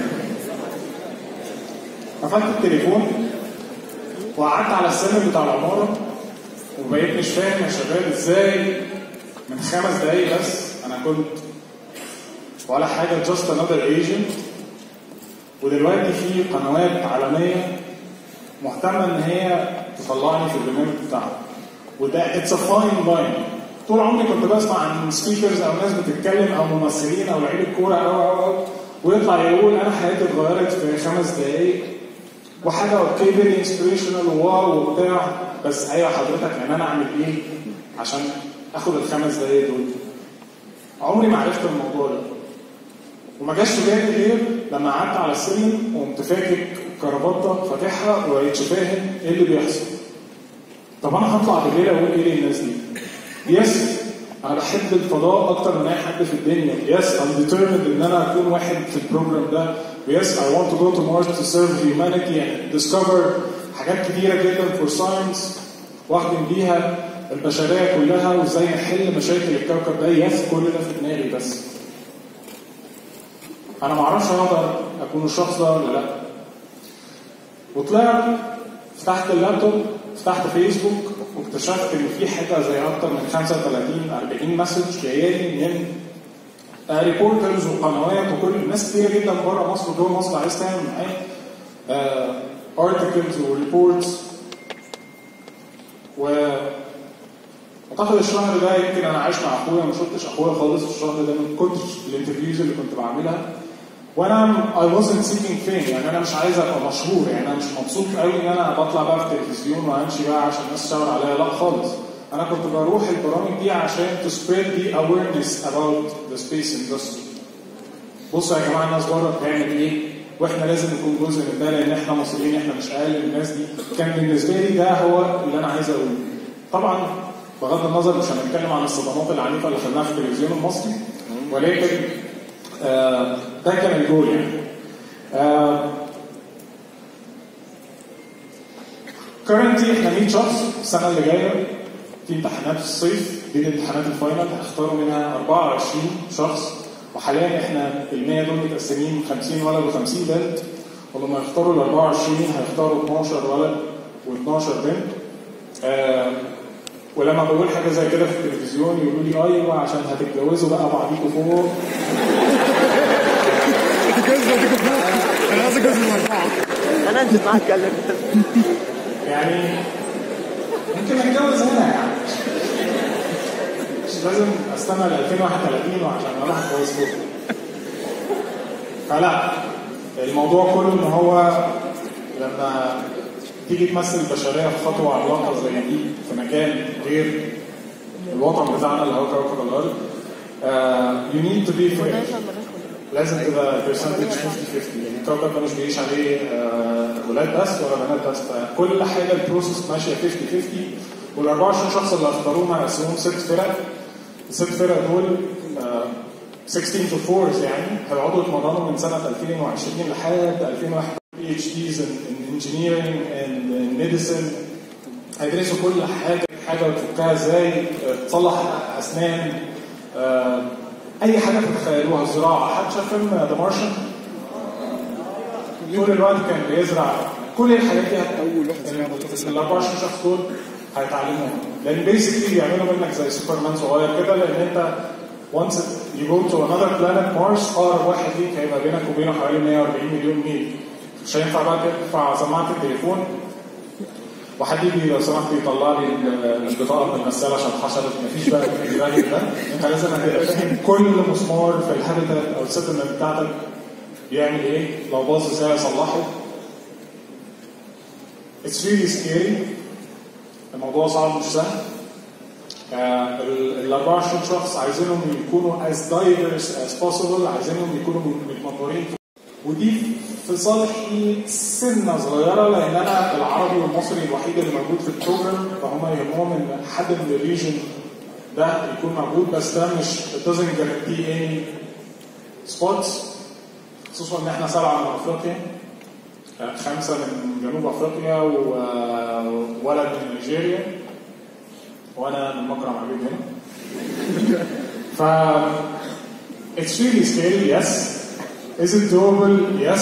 قفلت التليفون وقعدت على السلم بتاع العماره وبقيت مش فاهم يا شباب ازاي من خمس دقايق بس انا كنت ولا حاجه جاست انذر ايجنت ودلوقتي في قنوات عالميه مهتمه ان هي تطلعني في البرنامج بتاعها وده اتس ا فاين لاين طول عمري كنت بسمع عن سبيكرز او ناس بتتكلم او ممثلين او لعيبه كوره او او او ويطلع يقول انا حياتي اتغيرت في خمس دقايق وحاجه اوكي فيري انسبريشنال وواو وبتاع بس ايوه حضرتك يعني انا اعمل ايه عشان اخد الخمس دقايق دول عمري ما عرفت الموضوع ده وما جاش في بالي غير لما قعدت على السلم وقمت فاكك كرافته فاتحها وبقيتش فاهم ايه اللي بيحصل طب انا هطلع بالليل اقول ايه للناس دي؟ يس انا بحب الفضاء اكتر من اي حد في الدنيا يس I'm determined ان انا اكون واحد في البروجرام ده ويس I want to go to Mars to serve humanity and discover حاجات كتيره جدا for science واخدم بيها البشريه كلها وازاي نحل مشاكل الكوكب ده يس كل ده في دماغي بس انا ما اعرفش اقدر اكون الشخص ده ولا لا وطلعت فتحت اللابتوب فتحت فيسبوك واكتشفت ان في حاجه زي اكتر من 35 40 مسج جايه لي من ريبورترز وقنوات وكل الناس كتير جدا بره مصر وجوه مصر عايز تعمل معايا ارتكلز وريبورتس و اعتقد الشهر ده يمكن انا عايش مع اخويا ما شفتش اخويا خالص الشهر ده من كتر الانترفيوز اللي كنت بعملها وانا I wasn't seeking fame يعني انا مش عايز ابقى مشهور يعني انا مش مبسوط قوي ان انا بطلع بقى في التلفزيون وامشي بقى عشان الناس تشاور عليا لا خالص انا كنت بروح البرامج دي عشان to spread the awareness about the space industry بصوا يا جماعه الناس بره بتعمل ايه واحنا لازم نكون جزء من ده لان احنا مصريين احنا مش اقل من الناس دي كان بالنسبه لي ده هو اللي انا عايز اقوله طبعا بغض النظر مش هنتكلم عن الصدمات العنيفه اللي خدناها في التلفزيون المصري ولكن آه ده كان الجول يعني آه كرنتلي احنا 100 شخص السنه اللي جايه في امتحانات في الصيف دي الامتحانات الفاينل هختاروا منها 24 شخص وحاليا احنا ال 100 دول متقسمين 50 ولد و50 بنت ولما يختاروا ال 24 هيختاروا 12 ولد و12 بنت آه ولما بقول حاجه زي كده في التلفزيون يقولوا لي ايوه عشان هتتجوزوا بقى بعضيكوا فوق انا عايز اتجوز من اربعه انا انزل معاك اتكلم يعني ممكن نتجوز هنا يعني مش لازم استنى ل 2031 وعشان اروح اتجوز فوق فلا الموضوع كله ان هو لما تيجي تمثل البشريه في خطوه عملاقه زي دي في مكان غير الوطن بتاعنا اللي هو كوكب الارض يو نيد تو بي لازم تبقى برسنتج 50 50 يعني الكوكب ده مش بيعيش عليه آه، ولاد بس ولا بنات بس فكل حاجه البروسيس ماشيه 50 50 وال 24 شخص اللي اختاروهم هيقسموهم ست فرق الست فرق دول آه، 16 to 4 يعني هيقعدوا يتمرنوا من سنه 2020 لحد 2001 بي اتش ديز ان انجينيرنج ان ميديسن هيدرسوا كل حاجه حاجه وتفكها ازاي آه، تصلح اسنان آه، اي حاجه تتخيلوها الزراعه حد شاف فيلم ذا مارشن طول الوقت كان بيزرع كل الحاجات دي أول واحد زرع بطاطس. ال 24 شخص دول هيتعلموها لان بيسكلي بيعملوا منك زي سوبرمان صغير كده لان انت once you go to another planet Mars اقرب واحد ليك هيبقى بينك وبينه حوالي 140 مليون ميل مش هينفع بقى ترفع سماعه التليفون وحد يجي لو سمحت يطلع لي ال- البطاقه من الغساله عشان اتحشرت مفيش بقى الراجل ده انت لازم هتبقى فاهم كل مسمار في الهابيتات او السيتلمنت بتاعتك بيعمل ايه لو باظ ازاي اصلحه It's really scary الموضوع صعب مش سهل آه، ال ال 24 شخص عايزينهم يكونوا as diverse as possible عايزينهم يكونوا متمطورين ودي في صالحي سنه صغيره لان انا العربي والمصري الوحيد اللي موجود في البروجرام فهم يهمهم ان حد من الريجن ده يكون موجود بس ده مش it doesn't guarantee any spots خصوصا ان احنا سبعه من افريقيا آه، خمسه من جنوب افريقيا وولد من نيجيريا وانا من مكرم عبيد هنا ف it's really scary yes is it doable yes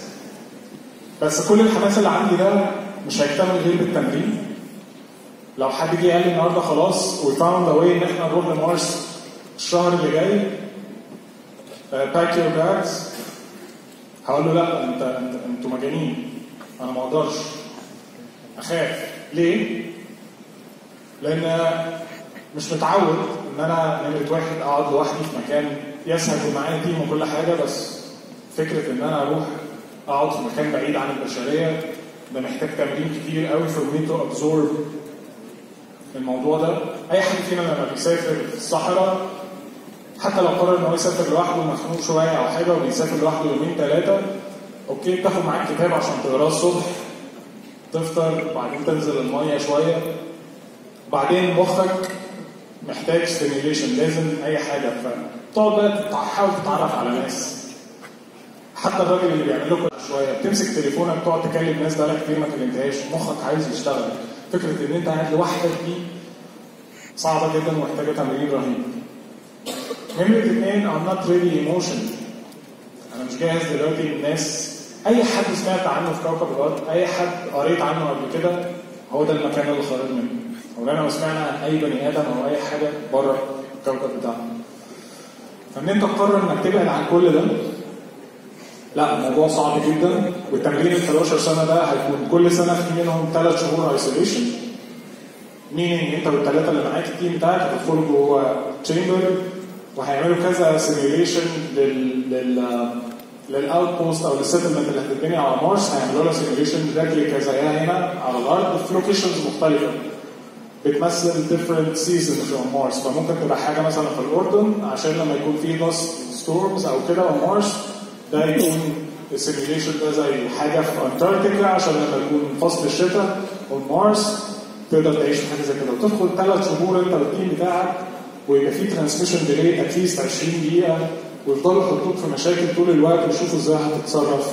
بس كل الحماس اللي عندي ده مش هيكتمل غير بالتمرين لو حد جه قال لي النهارده خلاص we found a way ان احنا نروح لمارس الشهر اللي جاي باك يور باجز هقول له لا انت انت انتوا مجانين انا ما اقدرش اخاف ليه؟ لان مش متعود ان انا نمره واحد اقعد لوحدي في مكان يس هيكون معايا تيم وكل حاجه بس فكره ان انا اروح اقعد في مكان بعيد عن البشريه ده محتاج تمرين كتير قوي for me to absorb الموضوع ده اي حد فينا لما بيسافر في الصحراء حتى لو قرر ان هو يسافر لوحده مخنوق شويه او حاجه وبيسافر لوحده يومين ثلاثه اوكي بتاخد معاك كتاب عشان تقراه الصبح تفطر وبعدين تنزل الميه شويه بعدين مخك محتاج ستيميوليشن لازم اي حاجه فتقعد بقى تحاول تتعرف على ناس حتى الراجل اللي بيعمل لكم شويه بتمسك تليفونك تقعد تكلم ناس بقالك كتير ما كلمتهاش مخك عايز يشتغل فكره ان انت قاعد لوحدك دي صعبه جدا ومحتاجه تمرين رهيب نمرة اثنين I'm not really emotion أنا مش جاهز دلوقتي الناس أي حد سمعت عنه في كوكب الأرض أي حد قريت عنه قبل كده هو ده المكان اللي خرج منه عمرنا ما سمعنا عن أي بني آدم أو أي حاجة بره الكوكب بتاعنا فان انت تقرر انك تبعد عن كل ده لا الموضوع صعب جدا والتمرين ال 11 سنه ده هيكون كل سنه في منهم ثلاث شهور ايسوليشن مينينج انت والثلاثه اللي معاك التيم بتاعك هتدخلوا جوه تشامبر وهيعملوا كذا سيميوليشن لل لل للاوت بوست او للسيتلمنت اللي هتتبني على مارس هيعملوا لها سيميوليشن ريبليكا زيها هنا على الارض في لوكيشنز مختلفه بتمثل different seasons on مارس فممكن تبقى حاجه مثلا في الاردن عشان لما يكون في داست ستورمز او كده on مارس ده يكون السيميوليشن ده زي حاجه في انتاركتيكا عشان لما يكون فصل الشتاء on مارس تقدر تعيش في حاجه زي كده وتدخل ثلاث شهور انت والتيم بتاعك ويبقى في ترانسميشن ديلي اتليست 20 دقيقه ويفضلوا يحطوك في مشاكل طول الوقت ويشوفوا ازاي هتتصرف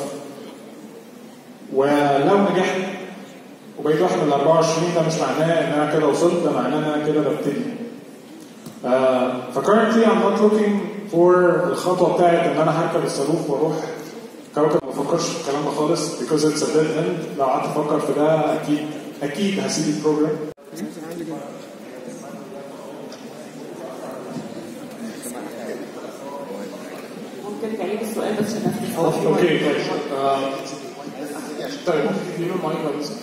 ولو نجحت وبقيت واحد من ال 24 ده مش معناه ان انا كده وصلت ده معناه ان انا كده ببتدي. آه فكرنتلي I'm not looking for الخطوه بتاعت ان انا هركب الصاروخ واروح كوكب ما بفكرش في الكلام ده خالص because it's a dead end لو قعدت افكر في ده اكيد اكيد هسيب البروجرام ممكن تعيد السؤال بس عشان اوكي طيب آه، طيب ممكن تديله المايك بعد إذنك؟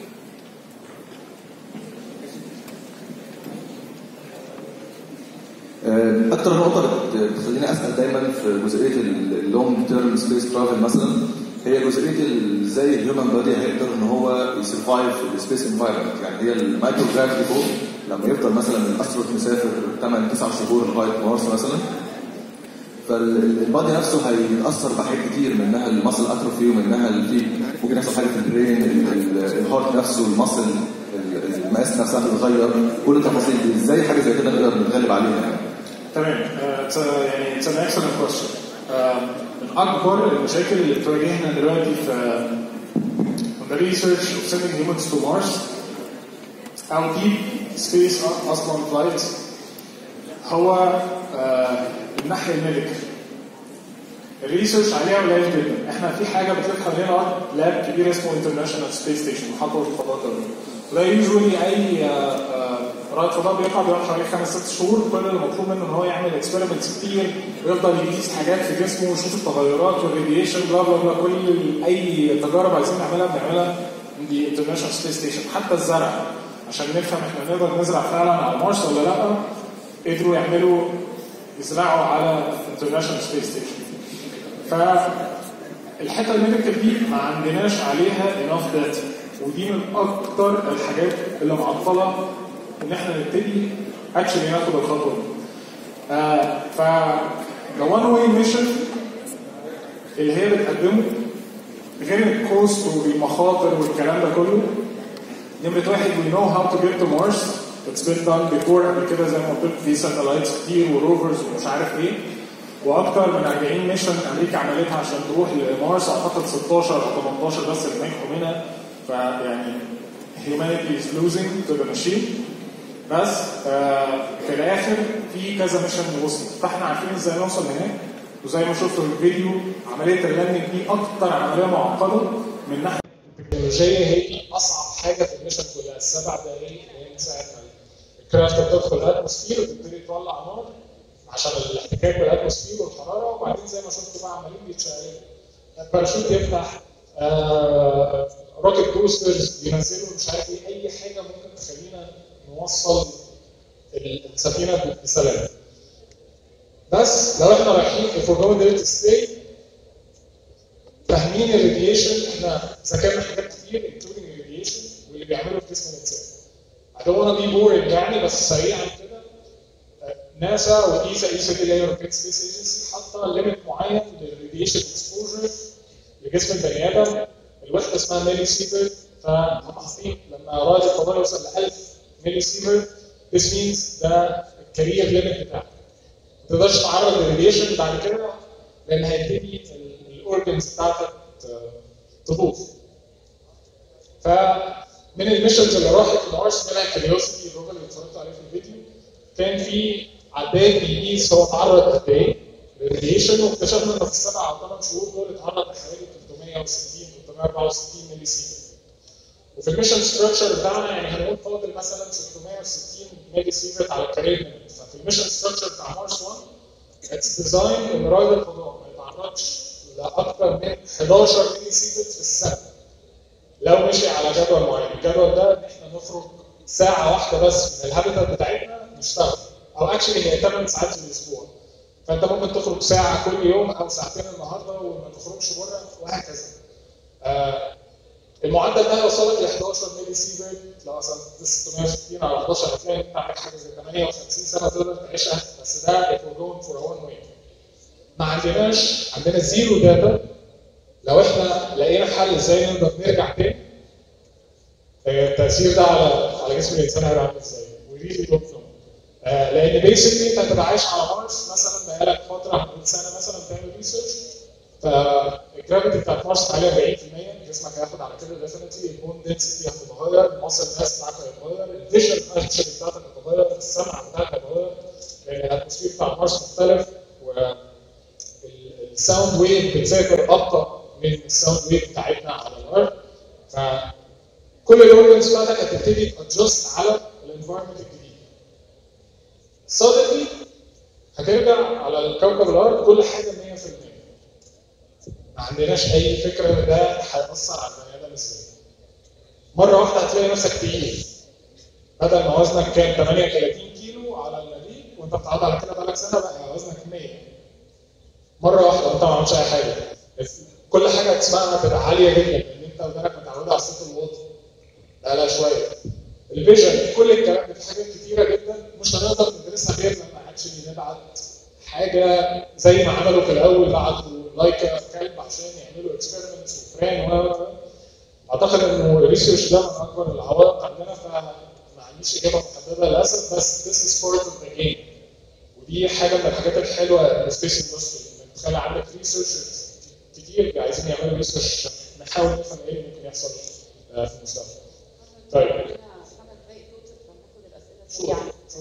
اكتر نقطه بت- بتخليني اسال دايما في جزئيه اللونج تيرم سبيس ترافل مثلا هي جزئيه ال- ازاي الهيومن بادي هيقدر ان هو يسرفايف في السبيس انفايرمنت يعني هي المايكرو جرافيتي فوق لما يفضل مثلا الاستروت مسافر 8 9 شهور لغايه مارس مثلا فالبادي نفسه هيتاثر بحاجات كتير منها المصل اتروفي ومنها في ممكن يحصل حاجه في البرين ال- ال- الهارت نفسه المصل ال- المقاس نفسها تتغير كل التفاصيل دي ازاي حاجه زي كده نقدر نتغلب عليها يعني تمام آه، it's a- يعني it's an excellent question آه، من اكبر المشاكل اللي بتواجهنا دلوقتي في on the research of sending humans to Mars او deep space اصلا flights هو آه، الناحيه الميديكال الريسيرش عليها قليل جدا احنا في حاجه بتطلع حوالينا لاب كبير اسمه انترناشونال سبيس ستيشن محطه الفضاء ده وده يوجوالي اي آه، آه، رائد فضاء بيقع بيقعد حوالي خمس ست شهور كل اللي مطلوب منه ان هو يعمل اكسبيرمنتس كتير ويفضل يقيس حاجات في جسمه ويشوف التغيرات والراديشن بلا بلا بلا كل ال- اي تجارب عايزين نعملها بنعملها دي انترناشونال سبيس ستيشن حتى الزرع عشان نفهم احنا نقدر نزرع فعلا على مارس ولا لا قدروا يعملوا يزرعوا على انترناشونال سبيس ستيشن فالحته الميديكال دي ما عندناش عليها اناف داتا ودي من اكتر الحاجات اللي معطله ان احنا نبتدي اكشلي ناخد الخطوه دي. آه ف the one way mission اللي هي بتقدمه غير الكوست والمخاطر والكلام ده كله نمرة واحد we know how to get to Mars it's been done before قبل كده زي ما قلت لك في ساتلايتس كتير وروفرز ومش عارف ايه واكتر من 40 ميشن امريكا عملتها عشان تروح لمارس اعتقد 16 او 18 بس اللي نجحوا منها فيعني humanity is losing to the machine بس آه في الاخر في كذا ميشن وصلت فاحنا عارفين ازاي نوصل هناك وزي ما شفتوا في الفيديو عمليه اللاندنج دي اكتر عمليه معقده من ناحيه التكنولوجيه هي دي اصعب حاجه في الميشن كلها السبع دقائق اللي هي من ساعه ما الكرافت بتدخل الاتموسفير وتبتدي تولع نار عشان الاحتكاك بالاتموسفير والحراره وبعدين زي ما شفتوا بقى عمالين بيتشقلبوا الباراشوت يفتح آه روكيت بوسترز ينزلوا مش عارف ايه اي حاجه ممكن تخلينا نوصل السفينه بسلام بس لو احنا رايحين if we're going there to stay فاهمين الراديشن احنا ذاكرنا حاجات كتير including الراديشن واللي بيعمله في جسم الانسان. I don't wanna be boring يعني بس سريعا كده ناسا وايسا ايسا دي اللي هي روكيت سبيس ايجنسي حاطه ليميت معين للراديشن اكسبوجر لجسم البني ادم الوحده اسمها ميلي سيفر فهم حاطين لما رائد الفضاء يوصل ل 1000 ميلي سيفر this means ده الكارير ليميت بتاعك ما تقدرش تعرض للراديشن بعد كده لان هيبتدي الاورجنز بتاعتك تبوظ فمن الميشنز اللي راحت لمارس منها كيوريوسيتي الروفر اللي اتفرجت عليه في الفيديو كان في عداد بيقيس هو اتعرض قد ايه للراديشن واكتشفنا انه في السبع او ثمان شهور دول اتعرض لحوالي 360 364 ملي سيفر وفي الميشن ستراكشر بتاعنا يعني هنقول فاضل مثلا 660 ملي سيفر على الكارير ففي الميشن ستراكشر بتاع مارس 1 اتس ديزاين ان رائد الفضاء ما يتعرضش لاكثر من 11 ملي سيفت في السنه لو مشي على جدول معين الجدول ده ان احنا نخرج ساعه واحده بس من الهابيتات بتاعتنا نشتغل او اكشلي هي 8 ساعات في الاسبوع فانت ممكن تخرج ساعه كل يوم او ساعتين النهارده وما تخرجش بره وهكذا آه المعدل ده هيوصلك ل 11 ملي سيفرت لو مثلا 660 على 11 هتلاقي انت عندك حاجه زي 58 سنه تقدر تعيشها بس ده if we're going for a one way ما عندناش عندنا زيرو داتا لو احنا لقينا حل ازاي نقدر نرجع تاني آه، التاثير ده على على جسم الانسان هيبقى عامل ازاي؟ وريلي دونت نو لان بيسكلي انت هتبقى عايش على مارس مثلا بقالك فتره من سنه مثلا بتعمل ريسيرش فالجرافيتي بتاعت مارس حوالي 40% جسمك هياخد على كده ديفنتلي البون دنسيتي هتتغير الماسل ماس بتاعك هيتغير الفيجن فانكشن بتاعتك هتتغير السمع بتاعك هيتغير لان الاتموسفير بتاع مارس مختلف و الساوند ويف بتسافر ابطا من الساوند ويف بتاعتنا على الارض فكل الاورجنز بتاعتك هتبتدي تادجست على الانفايرمنت الجديد suddenly هترجع على الكوكب الارض كل حاجه 100% ما عندناش اي فكره ان ده هيأثر على البني ادم ازاي مره واحده هتلاقي نفسك تقيل بدل ما وزنك كان 38 كيلو على المريء وانت بتعض على كده بقالك سنه بقى وزنك 100 مره واحده وانت ما عملتش اي حاجه كل حاجه هتسمعها هتبقى عاليه جدا لان انت ودانك متعوده على الصوت الواطي بقالها شويه الفيجن كل الكلام ده في حاجات كتيره جدا مش هنقدر ندرسها غير لما اكشلي نبعت حاجه زي ما عملوا في الاول بعتوا لايكا كلب عشان يعملوا اكسبيرمنتس وفران و اعتقد انه الريسيرش ده من اكبر العوائق عندنا فما عنديش اجابه محدده للاسف بس this is part of the game ودي حاجه من الحاجات الحلوه السبيس اندستري انك تخلي عندك ريسيرشرز كتير عايزين يعملوا ريسيرش نحاول نفهم ايه اللي ممكن يحصل آه، في المستقبل. طيب Yeah.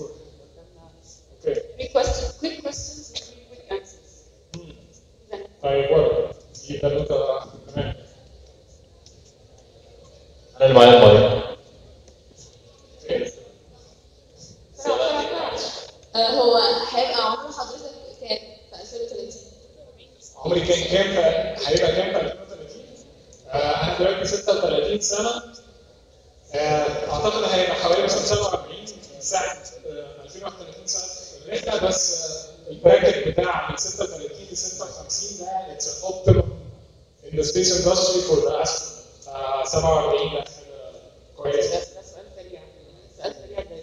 اوكي Quick questions, quick questions, quick, quick answers. طيب ورا دي بنوته تمام انا اللي معايا المايك آه، هو هيبقى عمر حضرتك كام في 2030 عمري كان كام في- هيبقى كام في 2030 آه انا دلوقتي 36 سنه آه اعتقد هيبقى حوالي مثلا 47 ساعه آه 2031 سنه في الرحله بس آه البراكت بتاع من 36 ل 56 ده اتس اوبتيمم ان ذا سبيس اندستري فور ذا astronaut 47 ده حاجه كويسه ده سؤال سريع سؤال سريع ده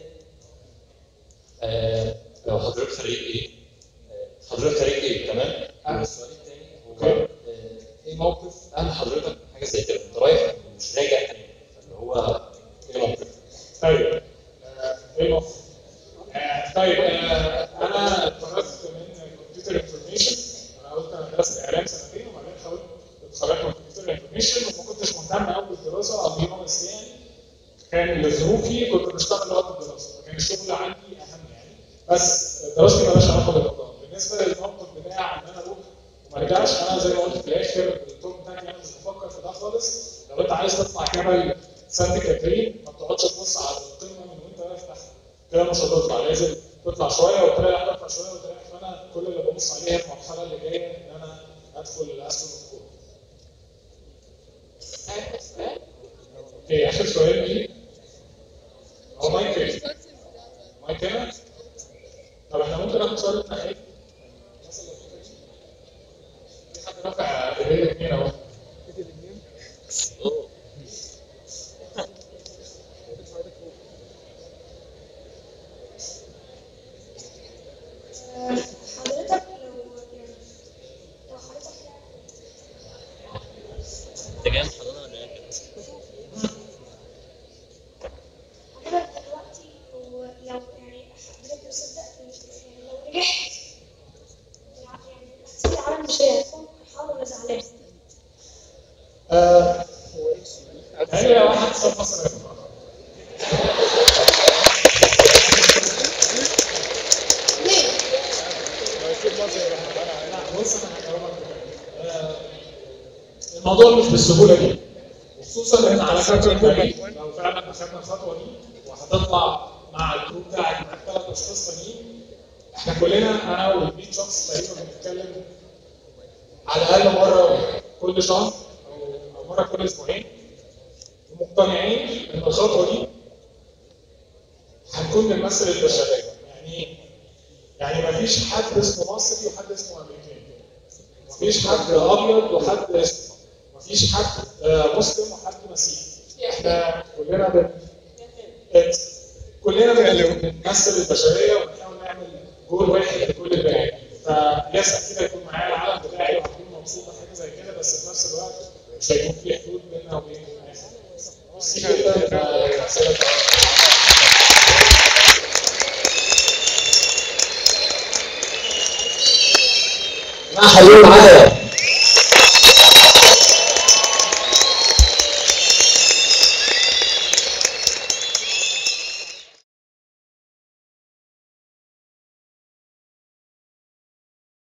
آه، لو حضرتك خريج ايه؟ آه، حضرتك خريج ايه تمام؟ السؤال الثاني هو آه، ايه موقف قال حضرتك حاجه زي كده انت رايح ومش راجع تاني فاللي هو ايه موقف؟ طيب آه، ايه المفروض؟ آه، طيب آه، انا اتخرجت من كمبيوتر انفورميشن انا قلت انا درست اعلام سنتين وبعدين حاولت اتخرجت من كمبيوتر انفورميشن وما كنتش مهتم قوي بالدراسه او بيونس يعني كان لظروفي كنت بشتغل وقت الدراسه فكان الشغل عندي اهم يعني بس دراستي مالهاش علاقه بالقضاء بالنسبه للموقف بتاع ان انا اروح وما ارجعش انا زي ما قلت في الاخر الدكتور بتاعي انا مش بفكر في ده خالص لو انت عايز تطلع جبل سانت كاترين ما بتقعدش تبص على القمه من وانت واقف تحت كده مش هتطلع لازم تطلع شويه وتريح تطلع شويه وتريح فانا كل اللي ببص عليه هي المرحله اللي جايه ان انا ادخل الاسترون كور آخر سؤال اوكي اخر سؤال ايه؟ هو مايك ايه؟ مايك هنا؟ طب احنا ممكن ناخد سؤال بتاع ايه؟ في حد رافع ايديه الاثنين اهو حضرتك لو يعني لو حضرتك انت جاي من حضانه ولا ايه كده؟ حضرتك دلوقتي ولو يعني حضرتك مصدق يعني لو نجحت يعني هتسيب العالم مش هتكون فرحان ولا زعلان؟ آه، هي واحد صف مصر ليه؟ لا بص انا هجاوبك بجد. آه، الموضوع مش بالسهوله دي وخصوصا ان على فكره الطريق لو فعلا اخذنا الخطوه دي وهتطلع مع الجروب بتاعك مع ثلاث اشخاص تانيين احنا كلنا انا وال 100 شخص تقريبا بنتكلم على الاقل مره كل شهر او أو مره كل اسبوعين ومقتنعين ان الخطوه دي هنكون بنمثل البشريه يعني يعني ما فيش حد اسمه مصري وحد اسمه امريكاني ما فيش حد ابيض وحد اسود ما فيش حد آه، مسلم وحد مسيحي احنا كلنا بن بن- كلنا بن- بنمثل البشريه وبنحاول نعمل جول واحد لكل البني فيسع كده يكون معايا العالم بتاعي وهكون مبسوط بحاجه زي كده بس في نفس الوقت مش هيكون في حدود بيننا وبين الناس ميرسي جدا الاسئله مع حلول معايا